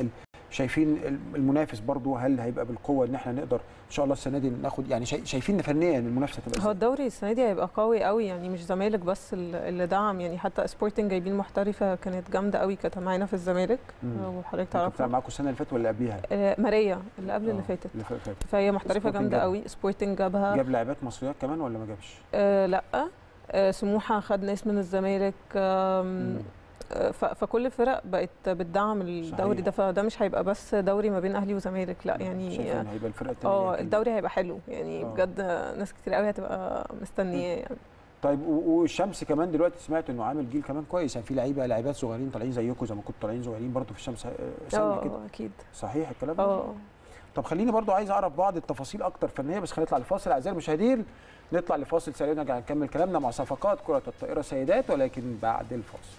شايفين المنافس برضو هل هيبقى بالقوه ان احنا نقدر ان شاء الله السنه دي ناخد يعني شايف- شايفين إن فنيا المنافسه تبقى هو ازاي الدوري السنه دي هيبقى قوي قوي يعني مش زمالك بس ال- اللي دعم يعني حتى سبورتنج جايبين محترفه كانت جامده قوي كانت معانا في الزمالك مم. وحضرتك كنت بتلعب تعرفها معاكم السنه اللي فاتت ولا قبليها آه، ماريا اللي قبل آه، اللي فاتت اللي فاتت فهي محترفه سبورتنج جامده جاب. قوي سبورتنج جابها جاب لاعبات مصريات كمان ولا ما جابش آه لا آه سموحه خد ناس من الزمالك آم، مم. آه، ف- فكل الفرق بقت بتدعم الدوري صحيح. ده فده مش هيبقى بس دوري ما بين اهلي وزمالك لا شايف يعني ان هيبقى الفرقه الثانيه اه الدوري هيبقى حلو يعني آه. بجد ناس كتير قوي هتبقى مستنياه يعني طيب و- والشمس كمان دلوقتي سمعت انه عامل جيل كمان كويس يعني في لعيبه لاعبات صغيرين طالعين زيكم زي ما كنتوا طالعين صغيرين برضو في الشمس آه، سنه كده اه اكيد صحيح الكلام ده اه طب خليني برضو عايز اعرف بعض التفاصيل اكتر فنيه بس خلينا نطلع لفاصل اعزائي المشاهدين نطلع لفاصل سريع نرجع نكمل كلامنا مع صفقات كره الطائره سيدات ولكن بعد الفاصل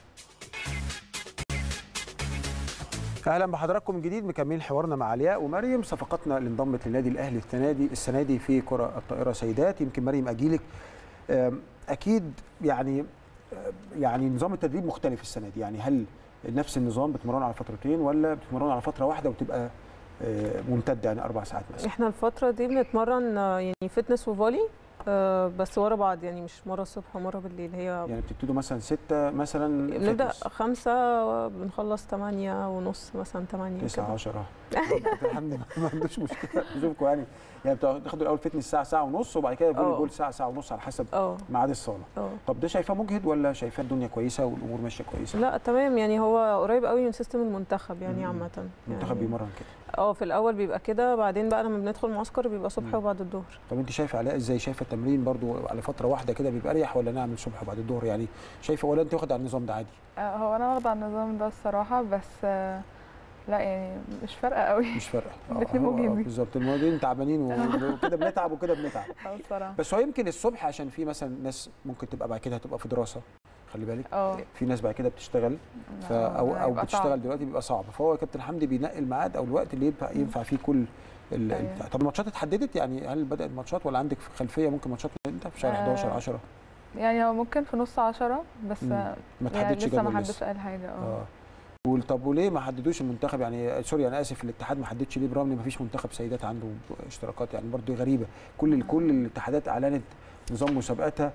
اهلا بحضراتكم من جديد مكملين حوارنا مع علياء ومريم صفقاتنا اللي انضمت للنادي الاهلي السنه دي السنه دي في كره الطائره سيدات يمكن مريم اجيلك أم، اكيد يعني أم، يعني نظام التدريب مختلف السنه دي يعني هل نفس النظام بتمرنوا على فترتين ولا بتمرنوا على فتره واحده وتبقى آه، ممتده يعني اربع ساعات مثلا احنا الفترة دي بنتمرن آه، يعني فتنس وفولي آه، بس ورا بعض يعني مش مرة الصبح ومرة بالليل هي يعني بتبتدوا مثلا ستة مثلا بنبدأ فتنس. خمسة بنخلص تمانية ونص مثلا تمانية تسعة كده. 10 الحمد لله ما عندوش مشكله بشوفكم يعني يعني بتاخدوا الاول فتنس ساعه ساعه ونص وبعد كده فولي اه. بول ساعه ساعه ونص على حسب اه ميعاد الصاله اه طب ده شايفاه مجهد ولا شايفاه الدنيا كويسه والامور ماشيه كويسه لا تمام يعني هو قريب قوي من سيستم المنتخب يعني مم. عامة المنتخب يعني بيمرن كده اه في الأول بيبقى كده بعدين بقى لما بندخل معسكر بيبقى صبح مم. وبعد الظهر طب انت شايفه علاء ازاي شايفه التمرين برضو على فتره واحده كده بيبقى اريح ولا نعمل صبح وبعد الظهر يعني شايفه ولا انت واخد على النظام ده عادي آه، هو انا واخده على النظام ده الصراحه بس آه، لا يعني مش فارقه قوي مش فارقه اه، الاتنين هو- اه، مجهدين. بالظبط الموضوعين تعبانين و- وكده بنتعب وكده بنتعب اه الصراحه بس هو يمكن الصبح عشان في مثلا ناس ممكن تبقى بعد كده هتبقى في دراسه خلي بالك اه في ناس بعد كده بتشتغل ف لا، او او هيبقى بتشتغل صعب. دلوقتي بيبقى صعب فهو كابتن حمدي بينقي الميعاد او الوقت اللي ينفع ينفع فيه كل ال- أيوة. البتاع. طب الماتشات اتحددت يعني هل بدات الماتشات ولا عندك خلفيه ممكن ماتشات امتى في شهر آه، 11 10 يعني هو ممكن في نص عشرة بس مم. آه، ما يعني تحددش لسه ما جدول حدش لسه قال حاجه اه اه وال- طب وليه ما حددوش المنتخب يعني سوري انا اسف الاتحاد ما حددش ليه برغم ان ما فيش منتخب سيدات عنده اشتراكات يعني برضه غريبه كل كل الاتحادات اعلنت نظام مسابقاتها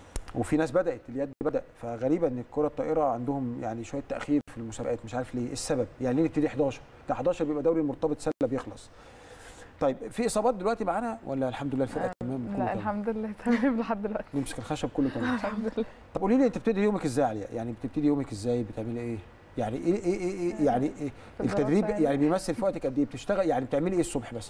وفي ناس بدات اليد بدا فغريبه ان الكره الطائره عندهم يعني شويه تاخير في المسابقات مش عارف ليه ايه السبب يعني ليه نبتدي 11 ده 11 بيبقى دوري المرتبط سله بيخلص طيب في اصابات دلوقتي معانا ولا الحمد لله الفرقه آه، تمام كله لا تمام الحمد لله تمام لحد دلوقتي نمسك الخشب كله تمام الحمد لله طب قولي لي انت بتبتدي يومك ازاي يا علياء؟ يعني بتبتدي يومك ازاي بتعملي ايه يعني ايه ايه ايه, إيه يعني إيه في التدريب الدراسة يعني. يعني بيمثل في وقتك قد ايه بتشتغل يعني بتعملي ايه الصبح بس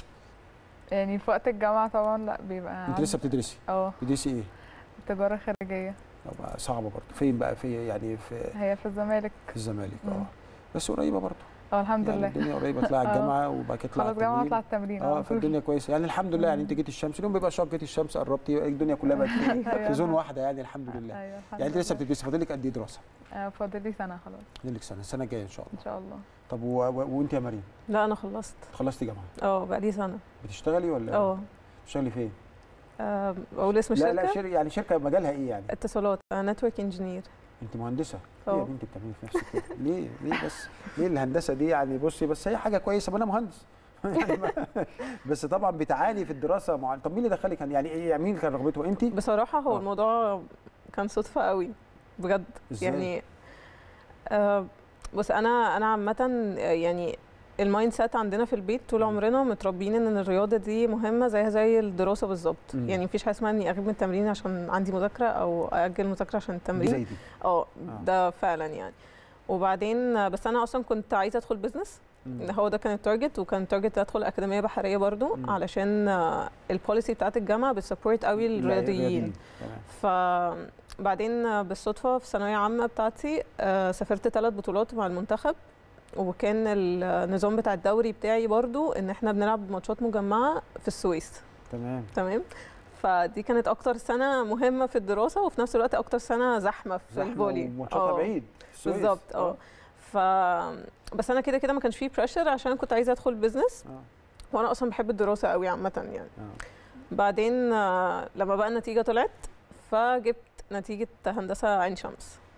يعني في وقت الجامعه طبعا لا بيبقى انت لسه عندي- بتدرسي اه بتدرسي ايه تجاره خارجيه طب صعبه برضه فين بقى في يعني في, هي في الزمالك في الزمالك اه مم. بس قريبه برضه اه الحمد يعني لله الدنيا قريبه تطلعي اه. الجامعه وبعد كده تطلعي خلاص جامعه التمرين. اطلع التمرين اه على طول. فالدنيا كويسه يعني الحمد لله يعني انت جيتي الشمس اليوم بيبقى شاق جيتي الشمس قربتي الدنيا كلها بقت في, أيوة. في زون واحده يعني الحمد لله ايوه الحمد يعني انت لسه لله. بتدرسي فاضل لك قد ايه دراسه؟ آه، فاضل لي سنه خلاص فاضل لك سنه السنه الجايه ان شاء الله ان شاء الله طب و... و... وانت يا مريم لا انا خلصت خلصتي جامعه اه بقالي سنة بتشتغلي ولا اه بتشتغلي فين؟ آه، اقول اسم لا الشركة لا شر... يعني شركه مجالها ايه يعني؟ اتصالات نتورك انجينير انت مهندسه ليه يا اه. بنتي بتعملي في نفسك كده؟ ليه ليه بس ليه الهندسه دي يعني بصي بس هي حاجه كويسه ما انا مهندس يعني ما- بس طبعا بتعاني في الدراسه مع... طب مين اللي دخلك يعني ايه مين كان رغبته انت؟ بصراحة هو اه. الموضوع كان صدفة قوي بجد ازاي؟ يعني آه بص انا انا عامة يعني المايند سيت عندنا في البيت طول مم. عمرنا متربيين ان الرياضة دي مهمة زيها زي الدراسة بالظبط مم. يعني مفيش حاجة اسمها اني اغيب من التمرين عشان عندي مذاكرة او اجل مذاكرة عشان دي التمرين زي دي اه آه. ده فعلا يعني وبعدين آه، بس انا اصلا كنت عايزه ادخل بزنس مم. هو ده كان التارجت وكان التارجت ادخل اكاديميه بحريه برضو مم. علشان آه، البوليسي بتاعت الجامعه بتسبورت قوي لا، الرياضيين تمام فبعدين آه، بالصدفه في ثانويه عامه بتاعتي آه، سافرت ثلاث بطولات مع المنتخب وكان النظام بتاع الدوري بتاعي برضو ان احنا بنلعب ماتشات مجمعه في السويس تمام تمام فدي كانت اكتر سنه مهمه في الدراسه وفي نفس الوقت اكتر سنه زحمه في زحمة الفولي وماتشاتها آه. بعيد السويس. بالظبط اه ف بس انا كده كده ما كانش فيه بريشر عشان كنت عايزه ادخل بزنس اه وانا اصلا بحب الدراسه قوي عامه يعني اه بعدين آه، لما بقى النتيجه طلعت فجبت نتيجه هندسه عين شمس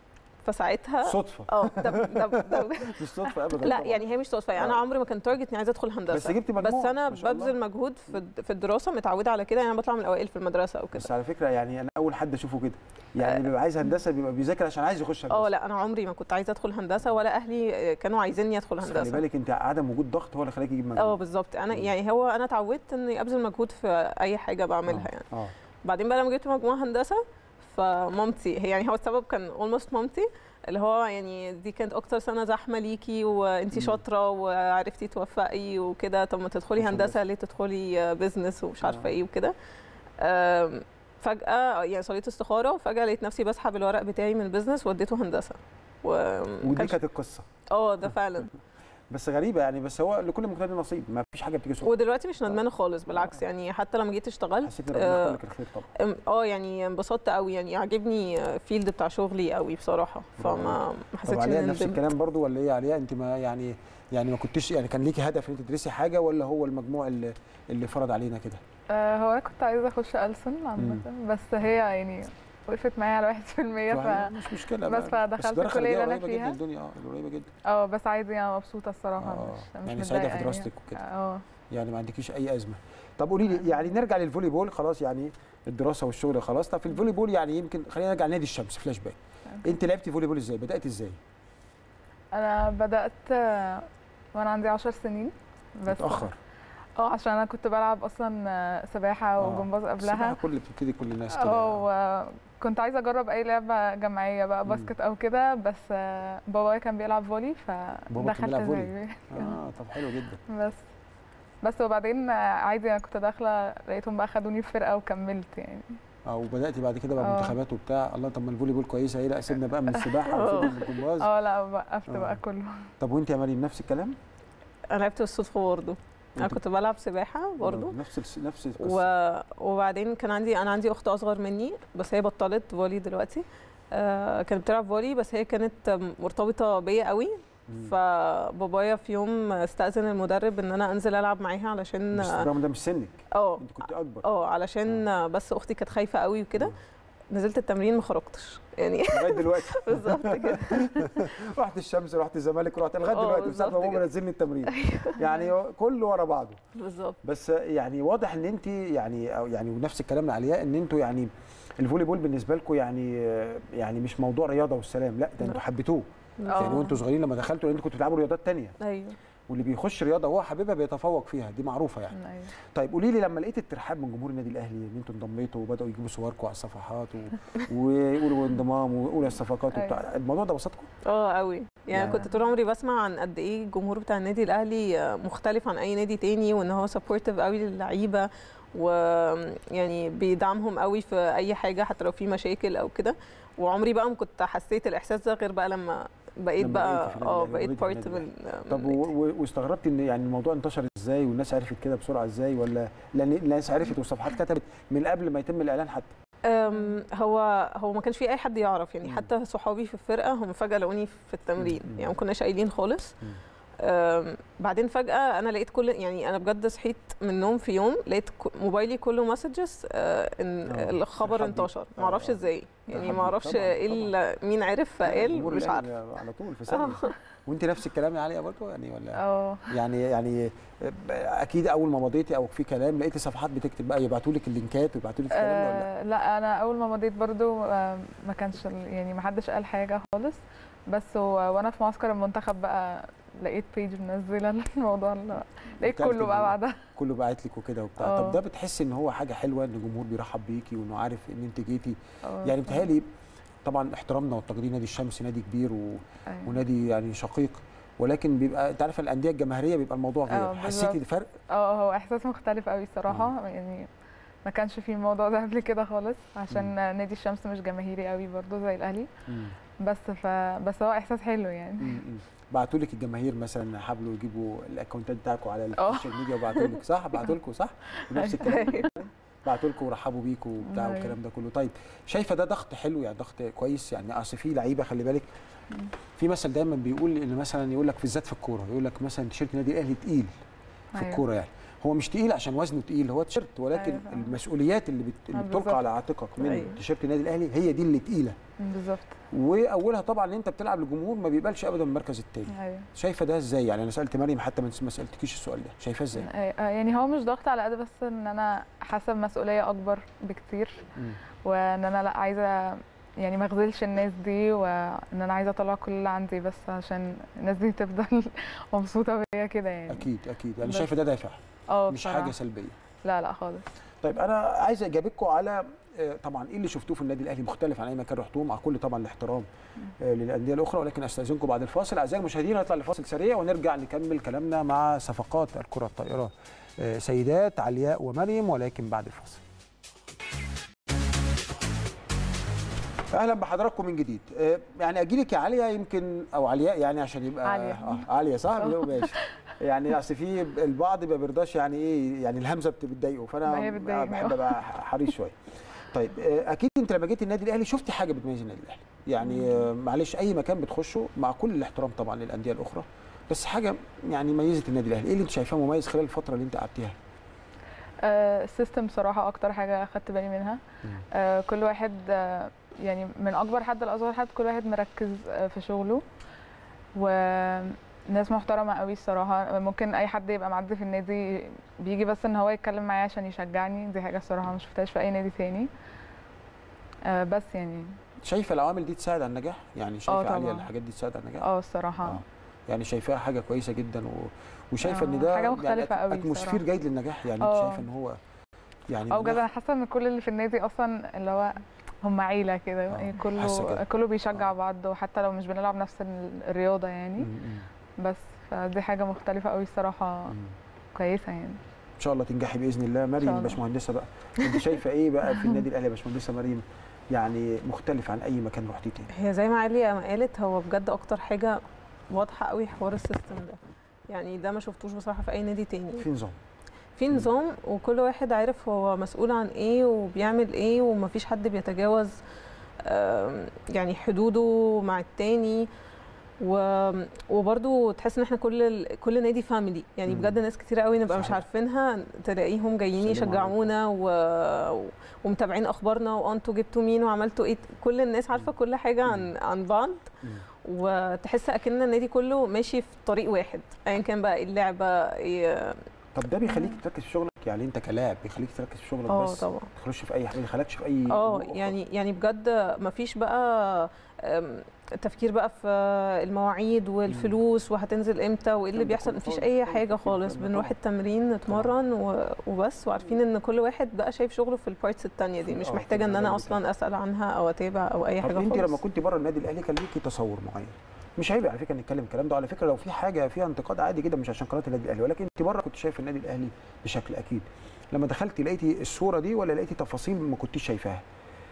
فساعتها صدفه اه ده ده ده مش صدفه ابدا لا طبعاً. يعني هي مش صدفه يعني انا آه. عمري ما كان تارجت اني عايزه ادخل هندسه بس جبتي بس مجموع انا ما شاء الله. ببذل مجهود في الد- في الدراسه متعوده على كده يعني انا بطلع من الاوائل في المدرسه او كده بس على فكره يعني انا اول حد اشوفه كده يعني اللي بيبقى عايز هندسه بيبقى بيذاكر عشان عايز يخش هندسه اه لا انا عمري ما كنت عايزه ادخل هندسه ولا اهلي كانوا عايزيني ادخل بس خلي هندسه بالك انت عدم وجود ضغط هو اللي خلاك يجيب مجموع اه بالظبط انا يعني هو انا اتعودت اني ابذل مجهود في اي حاجه بعملها يعني اه بعدين بقى لما جبت مجموعه هندسه فمامتي هي يعني هو السبب كان اولموست مامتي اللي هو يعني دي كانت اكتر سنه زحمه ليكي وانتي مم. شاطره وعرفتي توفقي وكده طب ما تدخلي عشان هندسه ليه تدخلي بزنس ومش آه. عارفه ايه وكده آم، فجاه يعني صليت استخاره وفجاه لقيت نفسي بسحب الورق بتاعي من البيزنس وديته هندسه و ودي كانت القصه اه ده فعلا بس غريبه يعني بس هو لكل مجتهد نصيب ما فيش حاجه بتيجي صدفه ودلوقتي مش ندمانه خالص بالعكس يعني حتى لما جيت اشتغلت حسيت ان ربنا آه، اختار لك الخير طبعا أم- اه يعني انبسطت قوي يعني عاجبني فيلد بتاع شغلي قوي بصراحه فما ما طب حسيتش عليا اني نفس ندمت الكلام برضو ولا ايه عليا انت ما يعني يعني ما كنتش يعني كان ليكي هدف ان انت تدرسي حاجه ولا هو المجموع اللي اللي فرض علينا كده آه، هو انا كنت عايزه اخش ألسن عامه بس هي يعني وقفت معايا على 1% ف مش مشكله بس بقى. فدخلت درجة الكلية اللي أنا قريبة جدا فيها. الدنيا اه قريبه جدا اه بس عادي انا مبسوطه الصراحه آه، مش مش يعني سعيدة في متضايقة دراستك وكده. اه يعني ما عندكيش اي ازمه طب قولي لي يعني نرجع للفولي بول خلاص يعني الدراسه والشغل خلاص طب في الفولي بول يعني يمكن خلينا نرجع لنادي الشمس فلاش باك انت لعبتي فولي بول ازاي بدات ازاي انا بدات آه، وانا عندي 10 سنين بس متاخر اه عشان انا كنت بلعب اصلا آه، سباحه آه. وجمباز السباحة قبلها كل بتبتدي كل الناس كده اه وكنت عايزه اجرب اي لعبه جماعيه بقى مم. باسكت او كده بس آه، بابايا كان بيلعب فولي كان فدخلت بيلعب فولي؟ زيه اه طب حلو جدا بس بس وبعدين آه، عادي انا كنت داخله لقيتهم بقى خدوني في فرقه وكملت يعني اه وبداتي بعد كده بقى آه. منتخبات وبتاع الله طب ما الفولي بول كويسه ايه لا سيبنا بقى من السباحه وسيبنا من الجمباز اه لا وقفت آه. بقى كله طب وانت يا مريم نفس الكلام انا لعبت بالصدفه برضه انا وأنت- كنت بلعب سباحه برضه نفس الس- نفس و... القصه وبعدين كان عندي انا عندي اخت اصغر مني بس هي بطلت فولي دلوقتي آه كانت بتلعب فولي بس هي كانت مرتبطه بيا قوي مم. فبابايا في يوم استاذن المدرب ان انا انزل العب معاها علشان بس الرغم ده مش سنك اه انت كنت اكبر اه علشان بس اختي كانت خايفه قوي وكده مم. نزلت التمرين ما خرجتش يعني لغايه دلوقتي بالظبط كده رحت الشمس رحت الزمالك رحت لغايه اه دلوقتي من ساعه ما بالظبط بابا كده. نزلني التمرين يعني كله ورا بعضه بالظبط بس يعني واضح ان انت يعني او يعني ونفس الكلام لعلياء ان انتوا يعني الفولي بول بالنسبه لكم يعني يعني مش موضوع رياضه والسلام لا ده انتوا حبيتوه يعني اه. وانتوا صغيرين لما دخلتوا لان انتوا كنتوا بتلعبوا رياضات تانية ايوه واللي بيخش رياضه وهو حاببها بيتفوق فيها دي معروفه يعني أيوة. طيب قولي لي لما لقيت الترحاب من جمهور النادي الاهلي ان انتوا انضميتوا وبداوا يجيبوا صوركم على الصفحات و... ويقولوا انضمام ويقولوا الصفقات وبتاع أيوة. الموضوع ده بسطكم؟ اه قوي يعني يعني- كنت طول عمري بسمع عن قد ايه الجمهور بتاع النادي الاهلي آه، مختلف عن اي نادي تاني وان هو سبورتيف قوي للعيبه ويعني بيدعمهم قوي في اي حاجه حتى لو في مشاكل او كده وعمري بقى ما كنت حسيت الاحساس ده غير بقى لما بقيت لما بقى بقيتي في النادي اه الأهلي بقيت وبقيتي في بارت النادي من طب من و... و... واستغربت ان يعني الموضوع انتشر ازاي والناس عرفت كده بسرعه ازاي ولا لان الناس عرفت والصفحات كتبت من قبل ما يتم الاعلان حتى أم، هو هو ما كانش في اي حد يعرف يعني مم. حتى صحابي في الفرقه هم فجاه لقوني في التمرين مم. يعني ما كناش قايلين خالص مم. أم، بعدين فجاه انا لقيت كل يعني انا بجد صحيت من النوم في يوم لقيت ك- موبايلي كله مسجز ان آه، الخبر ترحب بيك. انتشر آه، ما اعرفش آه. ازاي يعني ترحب ما بيك. اعرفش طبعاً، ايه طبعاً. ال- مين عرف فقال جمهور مش الأهلي عارفه على طول في ثانيه وانت نفس الكلام يا عليا برضه يعني ولا اه يعني يعني اكيد اول ما مضيتي او في كلام لقيتي صفحات بتكتب بقى يبعتوا لك اللينكات ويبعتوا لك الكلام ده ولا لا؟ آه، لا انا اول ما مضيت برضو آه، ما كانش ال- يعني ما حدش قال حاجه خالص بس هو وانا في معسكر المنتخب بقى لقيت بيج منزله الموضوع ال- لقيت بتعرف كله بقى تجيبه. بعدها كله باعت لك وكده وبتاع آه. طب ده بتحس ان هو حاجه حلوه ان الجمهور بيرحب بيكي وانه عارف ان انت جيتي آه، يعني بتهيألي طبعا احترامنا وتقدير نادي الشمس نادي كبير و... أيوة. ونادي يعني شقيق ولكن بيبقى انت عارف الانديه الجماهيريه بيبقى الموضوع آه، غير حسيتي بالظبط. فرق اه هو احساس مختلف قوي الصراحه يعني ما كانش في الموضوع ده قبل كده خالص عشان نادي الشمس مش جماهيري قوي برضو زي الاهلي بس ف بس هو احساس حلو يعني بعتوا لك الجماهير مثلا حاولوا يجيبوا الاكونتات بتاعكم على آه. السوشيال ميديا وبعتوا لك صح بعتوا لكم صح نفس الكلام بعتوا لكم ورحبوا بيكم وبتاع أيوة. والكلام ده كله طيب شايفه ده ضغط حلو يعني ضغط كويس يعني اصل في لعيبه خلي بالك في مثل دايما بيقول ان مثلا يقول لك بالذات في الكوره يقول لك مثلا تيشيرت النادي الاهلي تقيل في أيوة. الكوره يعني هو مش تقيل عشان وزنه تقيل هو تيشيرت ولكن أيوة. المسؤوليات اللي, بت... اللي آه، بتلقى بالظبط. على عاتقك من أيوة. تيشيرت النادي الاهلي هي دي اللي تقيله بالظبط واولها طبعا ان انت بتلعب للجمهور ما بيقبلش ابدا المركز الثاني ايوه شايفه ده ازاي يعني انا سالت مريم حتى ما ما سالتكيش السؤال ده شايفاه ازاي آه، يعني هو مش ضغط على قد بس ان انا حاسه بمسؤوليه اكبر بكتير مم. وان انا لا عايزه يعني ما اخذلش الناس دي وان انا عايزه اطلع كل اللي عندي بس عشان الناس دي تفضل مبسوطه بيا كده يعني اكيد اكيد يعني بس. شايفه ده دافع اه مش بصراحة. حاجه سلبيه لا لا خالص طيب انا عايز اجابتكم على آه، طبعا ايه اللي شفتوه في النادي الاهلي مختلف عن اي مكان رحتوه مع كل طبعا الاحترام آه، للانديه الاخرى ولكن استاذنكم بعد الفاصل اعزائي المشاهدين هنطلع لفاصل سريع ونرجع نكمل كلامنا مع صفقات الكره الطائره آه، سيدات علياء ومريم ولكن بعد الفاصل اهلا بحضراتكم من جديد آه، يعني اجي لك يا عليا يمكن او علياء يعني عشان يبقى عليا. اه عليا صح ماشي يعني اصل في البعض ما بيرضاش يعني ايه يعني الهمزه بت- بتضايقه فانا ما هي بتضايقني، بحب آه. ابقى حريص شويه طيب آه، اكيد انت لما جيت النادي الاهلي شفتي حاجه بتميز النادي الاهلي يعني آه، معلش اي مكان بتخشه مع كل الاحترام طبعا للانديه الاخرى بس حاجه يعني ميزت النادي الاهلي ايه اللي انت شايفاه مميز خلال الفتره اللي انت قعدتيها آه، السيستم صراحه اكتر حاجه اخدت بالي منها مم. آه، كل واحد آه، يعني من اكبر حد لاصغر حد كل واحد مركز آه، في شغله وناس محترمه قوي الصراحه ممكن اي حد يبقى معدي في النادي بيجي بس ان هو يتكلم معايا عشان يشجعني دي حاجه الصراحه ما شفتهاش في اي نادي تاني آه، بس يعني شايفه العوامل دي تساعد على النجاح يعني شايفه طبعاً. عاليه الحاجات دي تساعد على النجاح اه الصراحه آه. يعني شايفاها حاجه كويسه جدا و... وشايفه ان آه، ده حاجة مختلفة يعني قوي اتموسفير الصراحة. جيد للنجاح يعني انت آه. شايفه ان هو يعني اه بجد النجاح- انا حاسه ان كل اللي في النادي اصلا اللي هو هم عيله كده آه، يعني حاسة كله كده. كله بيشجع بعض وحتى لو مش بنلعب نفس ال- الرياضه يعني م- م- بس فدي حاجه مختلفه قوي الصراحه م. كويسه يعني ان شاء الله تنجحي باذن الله مريم الله. باشمهندسه بقى انت شايفه ايه بقى في النادي الاهلي يا باشمهندسه مريم يعني مختلف عن اي مكان رحتيه تاني هي زي ما عليا ما قالت هو بجد اكتر حاجه واضحه قوي حوار السيستم ده يعني ده ما شفتوش بصراحه في اي نادي تاني في نظام في نظام وكل واحد عارف هو مسؤول عن ايه وبيعمل ايه ومفيش حد بيتجاوز آم، يعني حدوده مع التاني و... وبرضو تحس ان احنا كل ال... كل نادي فاميلي يعني مم. بجد ناس كتير قوي نبقى مش صحيح. عارفينها تلاقيهم جايين سلام يشجعونا و... ومتابعين اخبارنا وانتوا جبتوا مين وعملتوا ايه كل الناس عارفه كل حاجه عن عن بعض م. وتحس اكن النادي كله ماشي في طريق واحد ايا كان بقى إيه اللعبه إيه طب ده بيخليك تركز في شغلك يعني انت كلاعب بيخليك تركز في شغلك اه بس طبعا ما تدخلش في اي حاجه ما يدخلكش في اي اه أمور أخرى. يعني يعني بجد مفيش بقى أم، تفكير بقى في المواعيد والفلوس وهتنزل امتى وايه اللي الكلام ده بيحصل كله مفيش خالص، اي خالص حاجه مفيش خالص الكلام ده بنروح طبعاً. التمرين نتمرن و- وبس وعارفين ان كل واحد بقى شايف شغله في البارتس التانية دي مش آه، في محتاجه ان انا المجال اصلا اسال عنها او اتابع او اي طب حاجه انت خالص لما كنت بره النادي الاهلي كان ليكي تصور معين مش عيب على فكره نتكلم الكلام ده على فكره لو في حاجه فيها انتقاد عادي جدا مش عشان قناه النادي الاهلي ولكن انت بره كنت شايف النادي الاهلي بشكل اكيد لما دخلتي لقيتي الصوره دي ولا لقيتي تفاصيل ما كنتيش شايفاها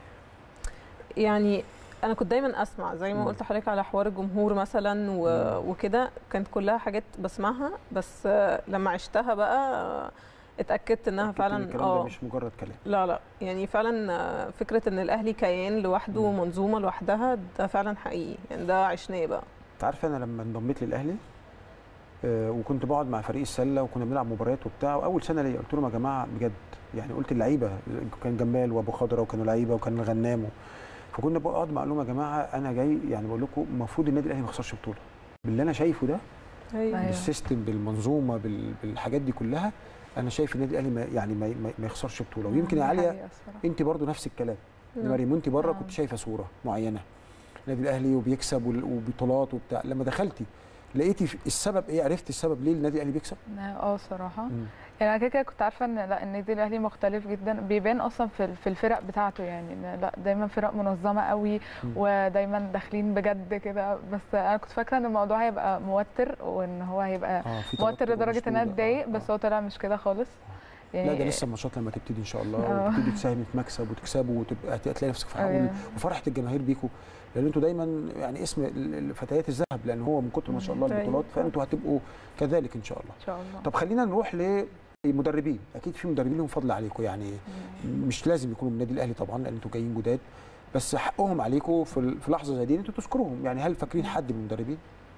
يعني انا كنت دايما اسمع زي ما مم. قلت لحضرتك على حوار الجمهور مثلا و... مم. وكده كانت كلها حاجات بسمعها بس آه، لما عشتها بقى آه، اتاكدت انها أكدت إن فعلا الكلام ده مش مجرد كلام لا لا يعني فعلا آه، فكره ان الاهلي كيان لوحده مم. ومنظومه لوحدها ده فعلا حقيقي يعني ده عشناه بقى انت عارفه انا لما انضميت للاهلي آه، وكنت بقعد مع فريق السله وكنا بنلعب مباريات وبتاع واول سنه ليا قلت لهم يا جماعه بجد يعني قلت اللعيبه كان جمال وابو خضره وكانوا لعيبه وكان الغنام و- فكنا بقعد مع لهم يا جماعه انا جاي يعني بقول لكم المفروض النادي الاهلي ما يخسرش بطوله باللي انا شايفه ده أيوة. أيوة. بالسيستم بالمنظومه بال- بالحاجات دي كلها انا شايف النادي الاهلي ما يعني ما, ما- ما يخسرش بطوله ويمكن يا دي عاليه حقيقة الصراحة. انت برضو نفس الكلام يا مم. مريم وانت بره آه. كنت شايفه صوره معينه النادي الاهلي وبيكسب وال- وبطولات وبتاع لما دخلتي لقيتي في- السبب ايه عرفتي السبب ليه النادي الاهلي بيكسب اه الصراحه مم. يعني انا كده كده كنت عارفه ان لا النادي الاهلي مختلف جدا بيبان اصلا في في الفرق بتاعته يعني إن لا دايما فرق منظمه قوي مم. ودايما داخلين بجد كده بس انا كنت فاكره ان الموضوع هيبقى موتر وان هو هيبقى اه في موتر توتر لدرجه ان انا ومشدود. اتضايق آه، بس آه. هو طلع مش كده خالص لا ده لسه الماتشات لما تبتدي ان شاء الله آه. وتبتدي تساهمي في مكسب وتكسبوا وتبقى هتلاقي نفسك فرحان أيوة. وفرحه الجماهير بيكم لان انتوا دايما يعني اسم ال- ال- فتيات الذهب لان هو من كتر ما شاء الله أيوة. البطولات فانتوا هتبقوا كذلك ان شاء الله ان شاء الله طب خلينا نروح لمدربين اكيد في مدربين لهم فضل عليكم يعني مش لازم يكونوا من النادي الاهلي طبعا لان انتوا جايين جداد بس حقهم عليكم في ال- في لحظه زي دي إن انتوا تذكروهم يعني هل فاكرين حد من المدربين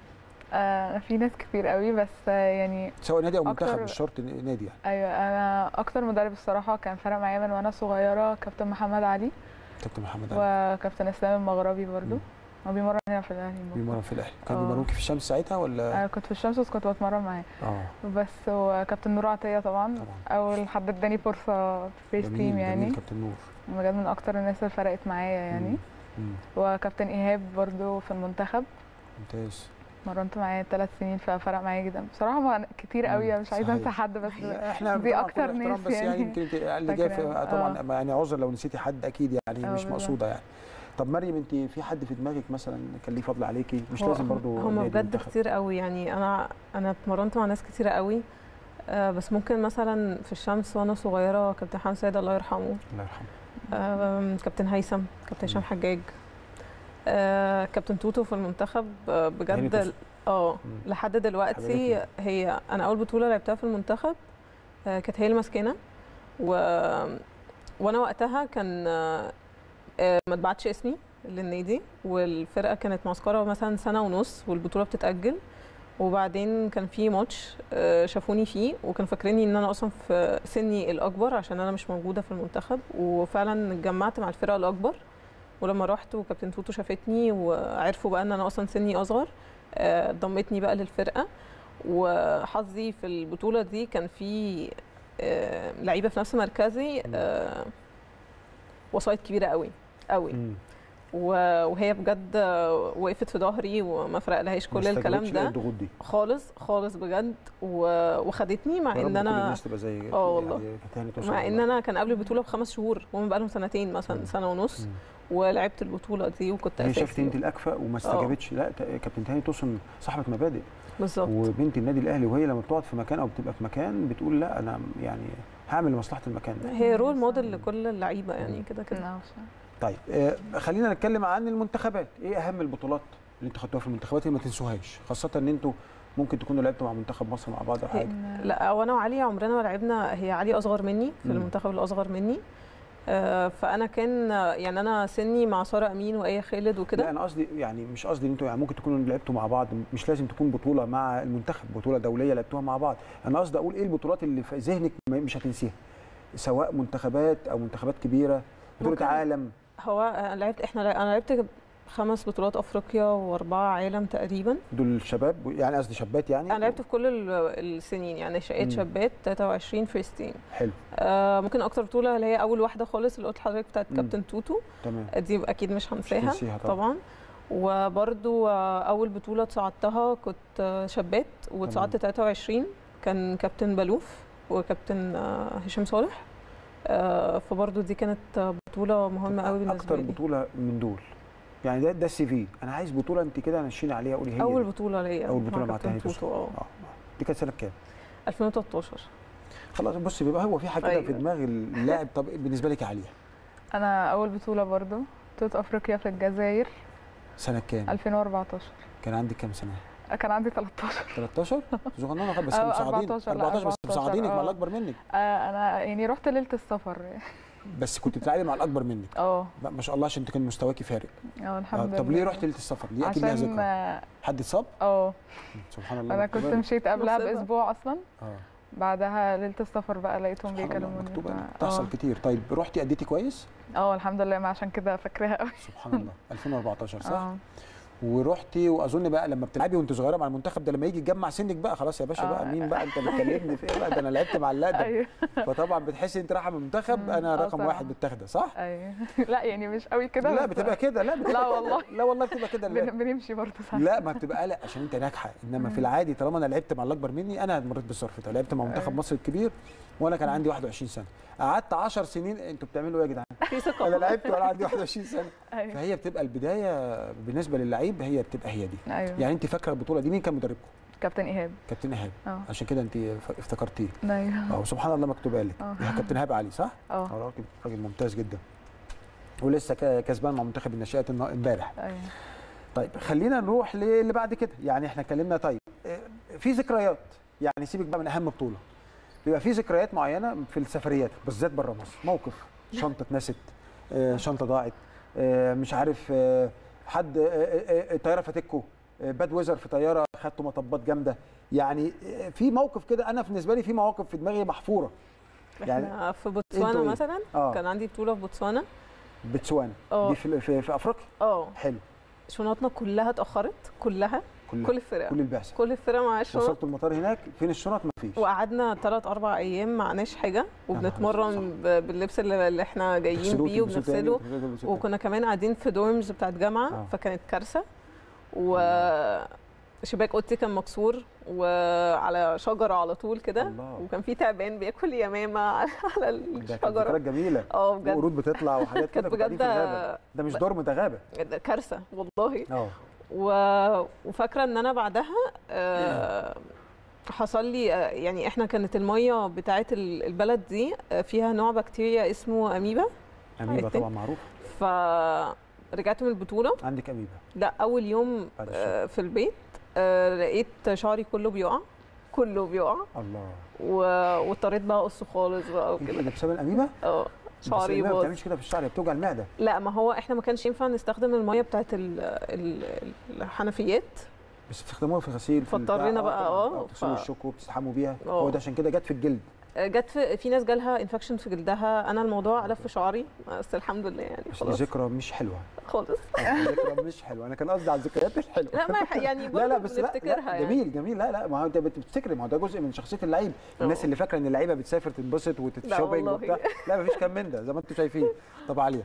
آه، في ناس كتير قوي بس آه، يعني سواء نادي او منتخب أكتر- مش شرط نادي يعني ايوه انا اكتر مدرب الصراحه كان فرق معايا من وانا صغيره كابتن محمد علي كابتن محمد علي وكابتن اسلام المغربي برضو مم. هو بيمرن هنا في الاهلي برضو. بيمرن في الاهلي كان آه. بيمرنوكي في الشمس ساعتها ولا انا كنت في الشمس بس كنت بتمرن معاه اه بس وكابتن نور عطيه طبعا طبعا اول حد اداني فرصه في فيس جميل تيم جميل يعني كابتن نور بجد من اكتر الناس اللي فرقت معايا يعني مم. مم. وكابتن ايهاب برضو في المنتخب ممتاز مرنت معاه ثلاث سنين ففرق معايا جدا بصراحه ما كتير مم، قوي مش عايزه انسى صحيح. حد بس احنا دي طبعاً أكتر كل احترام ناس بس يعني يعني يمكن انت اللي جاي في فاكرة. طبعا يعني عذر لو نسيتي حد اكيد يعني آه، مش بالظبط. مقصوده يعني طب مريم انت في حد في دماغك مثلا كان ليه فضل عليكي مش هو- لازم برضو هم نادي بجد منتخب. كتير قوي يعني انا انا اتمرنت مع ناس كتيره قوي آه، بس ممكن مثلا في الشمس وانا صغيره كابتن حمد سيد الله يرحمه الله يرحمه آم، كابتن هيثم كابتن هشام حجاج آه، كابتن توتو في المنتخب آه، هاني بجد توسو. اه مم. لحد دلوقتي حبيبتي. هي انا اول بطوله لعبتها في المنتخب آه، كانت هي اللي ماسكانا و... وانا وقتها كان آه، آه، ما اتبعتش اسمي للنادي والفرقه كانت معسكره مثلا سنه ونص والبطوله بتتاجل وبعدين كان في ماتش آه، شافوني فيه وكانوا فاكريني ان انا اصلا في سني الاكبر عشان انا مش موجوده في المنتخب وفعلا اتجمعت مع الفرقه الاكبر ولما رحت وكابتن توتو شافتني وعرفوا بقى ان انا اصلا سني اصغر آه، ضمتني بقى للفرقه وحظي في البطوله دي كان في آه، لعيبه في نفس مركزي آه، وسايط كبيره قوي قوي مم. و- وهي بجد وقفت في ظهري وما فرقلهاش ما كل الكلام استجابتش ده للضغوط دي خالص خالص بجد و- وخدتني مع يا رب ان كل انا الناس تبقى زي اه والله. يعني كانت هاني توسو مع ان والله. انا كان قبل البطوله بخمس شهور وهم بقى لهم سنتين مثلا مم. سنه ونص مم. ولعبت البطوله دي وكنت هي اساسي شافت انت الاكفأ وما استجابتش لا ت- كابتن تاني توسن صاحبه مبادئ بالظبط وبنت النادي الاهلي وهي لما بتقعد في مكان او بتبقى في مكان بتقول لا انا يعني هعمل لمصلحه المكان ده هي رول موديل لكل اللعيبه يعني كده كده نعم. طيب آه خلينا نتكلم عن المنتخبات ايه اهم البطولات اللي انتوا خدتوها في المنتخبات اللي ما تنسوهاش خاصه ان انتوا ممكن تكونوا لعبتوا مع منتخب مصر مع بعض او حاجه لا وانا وعلي عمرنا ما لعبنا هي علي اصغر مني في مم. المنتخب الاصغر مني آه، فانا كان يعني انا سني مع ساره امين وايه خالد لا وكده انا قصدي يعني مش قصدي ان انتوا يعني ممكن تكونوا لعبتوا مع بعض مش لازم تكون بطوله مع المنتخب بطوله دوليه لعبتوها مع بعض انا قصدي اقول ايه البطولات اللي في ذهنك ما- مش هتنسيها سواء منتخبات او منتخبات كبيره بطوله ممكن. عالم هو أنا لعبت احنا انا لعبت خمس بطولات افريقيا واربعه عالم تقريبا دول شباب يعني قصدي شابات يعني انا لعبت في كل ال- السنين يعني مم. شقيت شابات 23 فيرستين حلو آه ممكن اكتر بطوله اللي هي اول واحده خالص اللي قلت لحضرتك بتاعت مم. كابتن توتو تمام دي اكيد مش هنساها هتنسيها طبعاً. طبعا وبرده اول بطوله تصعدتها كنت آه، شابات وتصعدت 23 كان كابتن بلوف وكابتن آه، هشام صالح آه، فبرضه دي كانت آه، بطوله مهمه قوي بالنسبه اكتر لي بطوله من دول يعني ده ده السي في انا عايز بطوله انت كده مشينا عليها قولي هي اول دي. بطوله ليا اول بطوله مع كابتن تاني توتو اه اه دي كانت سنه كام 2013 خلاص بص بيبقى هو في حاجه كده في أيوة. دماغ اللاعب طب بالنسبه لك يا عليا انا اول بطوله برضو بطوله افريقيا في الجزائر سنه كام 2014 كان عندك كام سنه كان عندي 13 13 صغننه خالص بس أه، كانوا مساعدين 14 لا، 14 بس 14 مساعدينك مع آه. الاكبر منك آه، انا يعني رحت ليله السفر بس كنت بتلعبي مع الاكبر منك اه لا، ما شاء الله عشان انت كان مستواكي فارق اه آه، الحمد لله طب ليه رحت ليله السفر ليه اكيد ليها عشان ذكرى اه حد اتصاب آه، سبحان الله انا كنت مكتوبة لك. مشيت قبلها مصيبة. باسبوع اصلا اه بعدها ليله السفر بقى لقيتهم سبحان الله بيكلموني مكتوبه لك. ف- بتحصل اه كتير طيب رحتي اديتي كويس اه الحمد لله ما عشان كده فاكراها قوي سبحان الله 2014 صح اه ورحتي واظن بقى لما بتلعبي وانت صغيره مع المنتخب ده لما يجي يتجمع سنك بقى خلاص يا باشا آه. بقى مين بقى انت بتكلمني في ايه بقى ده انا لعبت مع اللاعب ده ايوه فطبعا بتحسي انت رايحه من المنتخب مم. انا آه رقم طبعاً. واحد متاخده صح؟ ايوه لا يعني مش قوي كده لا بس بتبقى كده لا بتبقى لا كده. والله. لا والله بتبقى كده بن- لا, بنمشي برضه ساعات لا ما بتبقى لا عشان انت ناجحه انما في العادي طالما انا لعبت مع الاكبر مني انا مريت بالظرف ده لعبت مع منتخب أيوة. مصر الكبير وانا كان عندي 21 سنه قعدت 10 سنين انتوا بتعملوا ايه يا جدعان؟ في ثقه انا لعبت وانا عندي 21 سنه ايوه فهي بتبقى البدايه بالنسبه للعيب هي بتبقى هي دي ايوه يعني انت فاكره البطوله دي مين كان مدربكم؟ كابتن ايهاب كابتن ايهاب اه عشان كده انت ف- افتكرتيه ايوه اه سبحان الله مكتوبه لك اه. يا كابتن ايهاب علي صح؟ اه اه راجل راجل ممتاز جدا ولسه كا- كسبان مع منتخب الناشئات النا- امبارح ايوه طيب خلينا نروح للي بعد كده يعني احنا اتكلمنا طيب اه، في ذكريات يعني سيبك بقى من اهم بطوله بيبقى في ذكريات معينه في السفريات بالذات بره مصر موقف شنطه اتنست اه، شنطه ضاعت اه، مش عارف اه، حد اه، اه، اه، طياره فاتتكو اه، باد ويزر في طياره خدتوا مطبات جامده يعني في موقف كده انا بالنسبه لي في مواقف في دماغي محفوره يعني احنا في انتوا بوتسوانا إيه؟ مثلا آه. كان عندي بطوله في بوتسوانا بتسوانا اه. دي في, في, في افريقيا اه حلو شنطنا كلها اتاخرت كلها كل كل الفرق كل البعثه كل الفرق مع الشنط وصلتوا المطار هناك فين الشنط مفيش وقعدنا ثلاث اربع ايام معناش حاجه نهار وبنتمرن أسود، ب- باللبس اللي اللي احنا جايين تغسلوه بيه تلبسوه تاني وبنغسله وتغسلوه تلبسوه تاني. وكنا كمان قاعدين في دورمز بتاعت جامعه آه. فكانت كارثه و شباك اوضتي كان مكسور وعلى شجره على طول كده الله. وكان في تعبان بياكل يمامه على على ده كانت الشجره ذكريات جميله اه بجد وقرود بتطلع وحاجات كده كانت كنتوا قاعدين في بجد- الغابة. ده مش دورم ده غابه ده كارثه والله اه و... وفاكره ان انا بعدها آه، حصل لي آه، يعني احنا كانت الميه بتاعه ال- البلد دي آه، فيها نوع بكتيريا اسمه اميبا اميبا عرفتي؟ طبعا معروف فرجعت من البطوله عندك اميبا لا اول يوم بعد الشغل. آه، في البيت آه، لقيت شعري كله بيقع كله بيقع الله و- واضطريت بقى اقصه خالص بقى انت وكده ده بسبب الاميبا اه بس شعري الأميبا ما باظ بتعملش كده في الشعر هي بتوجع المعده لا ما هو احنا ما كانش ينفع نستخدم الميه بتاعت ال- ال- الحنفيات بس بتستخدموها في غسيل في البتاع، فاضطرينا بقى، اه، بتغسلوا ف- الشوك وبتستحموا بيها اه. هو ده عشان كده جت في الجلد جت في, في ناس جالها انفكشن في جلدها انا الموضوع قلب في شعري بس الحمد لله يعني بس دي خلاص ذكرى مش حلوه خالص آه، ذكرى مش حلوه انا كان قصدي على الذكريات الحلوه لا ما يح- يعني لا لا برضه بس لا, بنفتكرها لا يعني. جميل جميل لا لا ما هو انت بتفتكر ما هو ده جزء من شخصيه اللعيب الناس اه. اللي فاكره ان اللعيبه بتسافر تنبسط وتتشوبنج والله. وبتاع لا مفيش كلام من ده زي ما انتم شايفين طب عاليه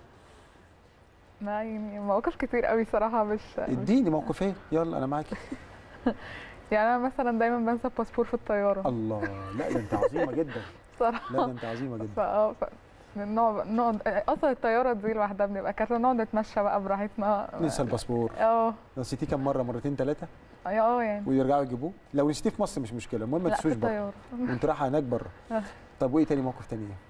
لا يعني مواقف كتير قوي صراحه مش مش- اديني موقفين يلا انا معاكي يعني انا مثلا دايما بنسى الباسبور في الطياره الله لا ده انت عظيمه جدا صراحه لا ده انت عظيمه جدا فاه ف... نقعد نقعد اصلا الطياره دي لوحدها بنبقى كارثه نقعد نتمشى بقى براحتنا ننسى الباسبور اه نسيتيه كام مره مرتين ثلاثه اه يعني ويرجعوا يجيبوه لو نسيتيه في مصر مش مشكله المهم ما لا في تنسوش بره الطياره وانت رايحه هناك بره آه. طب وايه تاني موقف تاني ايه؟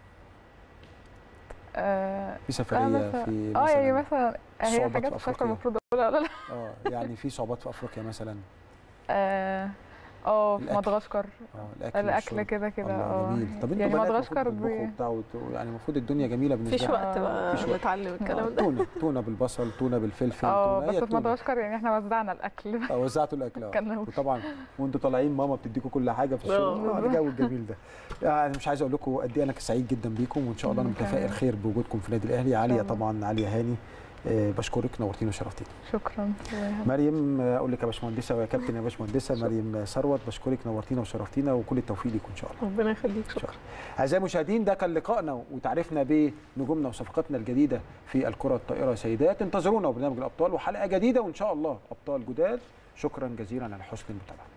اه في سفريه مثلا- في اه يعني مثلا مثلا هي صعوبات حاجات في مش فاكره أفريقيا. المفروض اقولها ولا لا اه يعني في صعوبات في افريقيا مثلا اه اه في الأكل. مدغشقر اه الاكل الاكل والشرب. كده كده الله اه جميل طب انتوا يعني بنات مدغشقر المفروض تطبخوا دي وبتاع وت- يعني المفروض الدنيا جميله بالنسبه مفيش لكم. وقت بقى مفيش وقت. نتعلم الكلام ده تونه تونه بالبصل تونه بالفلفل اه تونه بس هي في التونة. مدغشقر يعني احنا وزعنا الاكل اه وزعتوا الاكل اه كان- وطبعا وانتوا طالعين ماما بتديكم كل حاجه في الشغل اه. اه الجو الجميل ده يعني مش عايز اقول لكم قد ايه انا سعيد جدا بيكم وان شاء الله انا مم، متفائل كمان. خير بوجودكم في النادي الاهلي عاليه الله. طبعا عاليه هاني آه، بشكرك نورتيني وشرفتيني شكرا مريم آه، اقول لك يا باشمهندسه ويا كابتن يا باشمهندسه شكرا. مريم ثروت بشكرك نورتينا وشرفتينا وكل التوفيق ليكم ان شاء الله ربنا يخليك شكرا شكرا اعزائي المشاهدين ده كان لقائنا وتعرفنا بنجومنا وصفقاتنا الجديده في الكره الطائره سيدات انتظرونا وبرنامج الابطال وحلقه جديده وان شاء الله ابطال جداد شكرا جزيلا على حسن المتابعه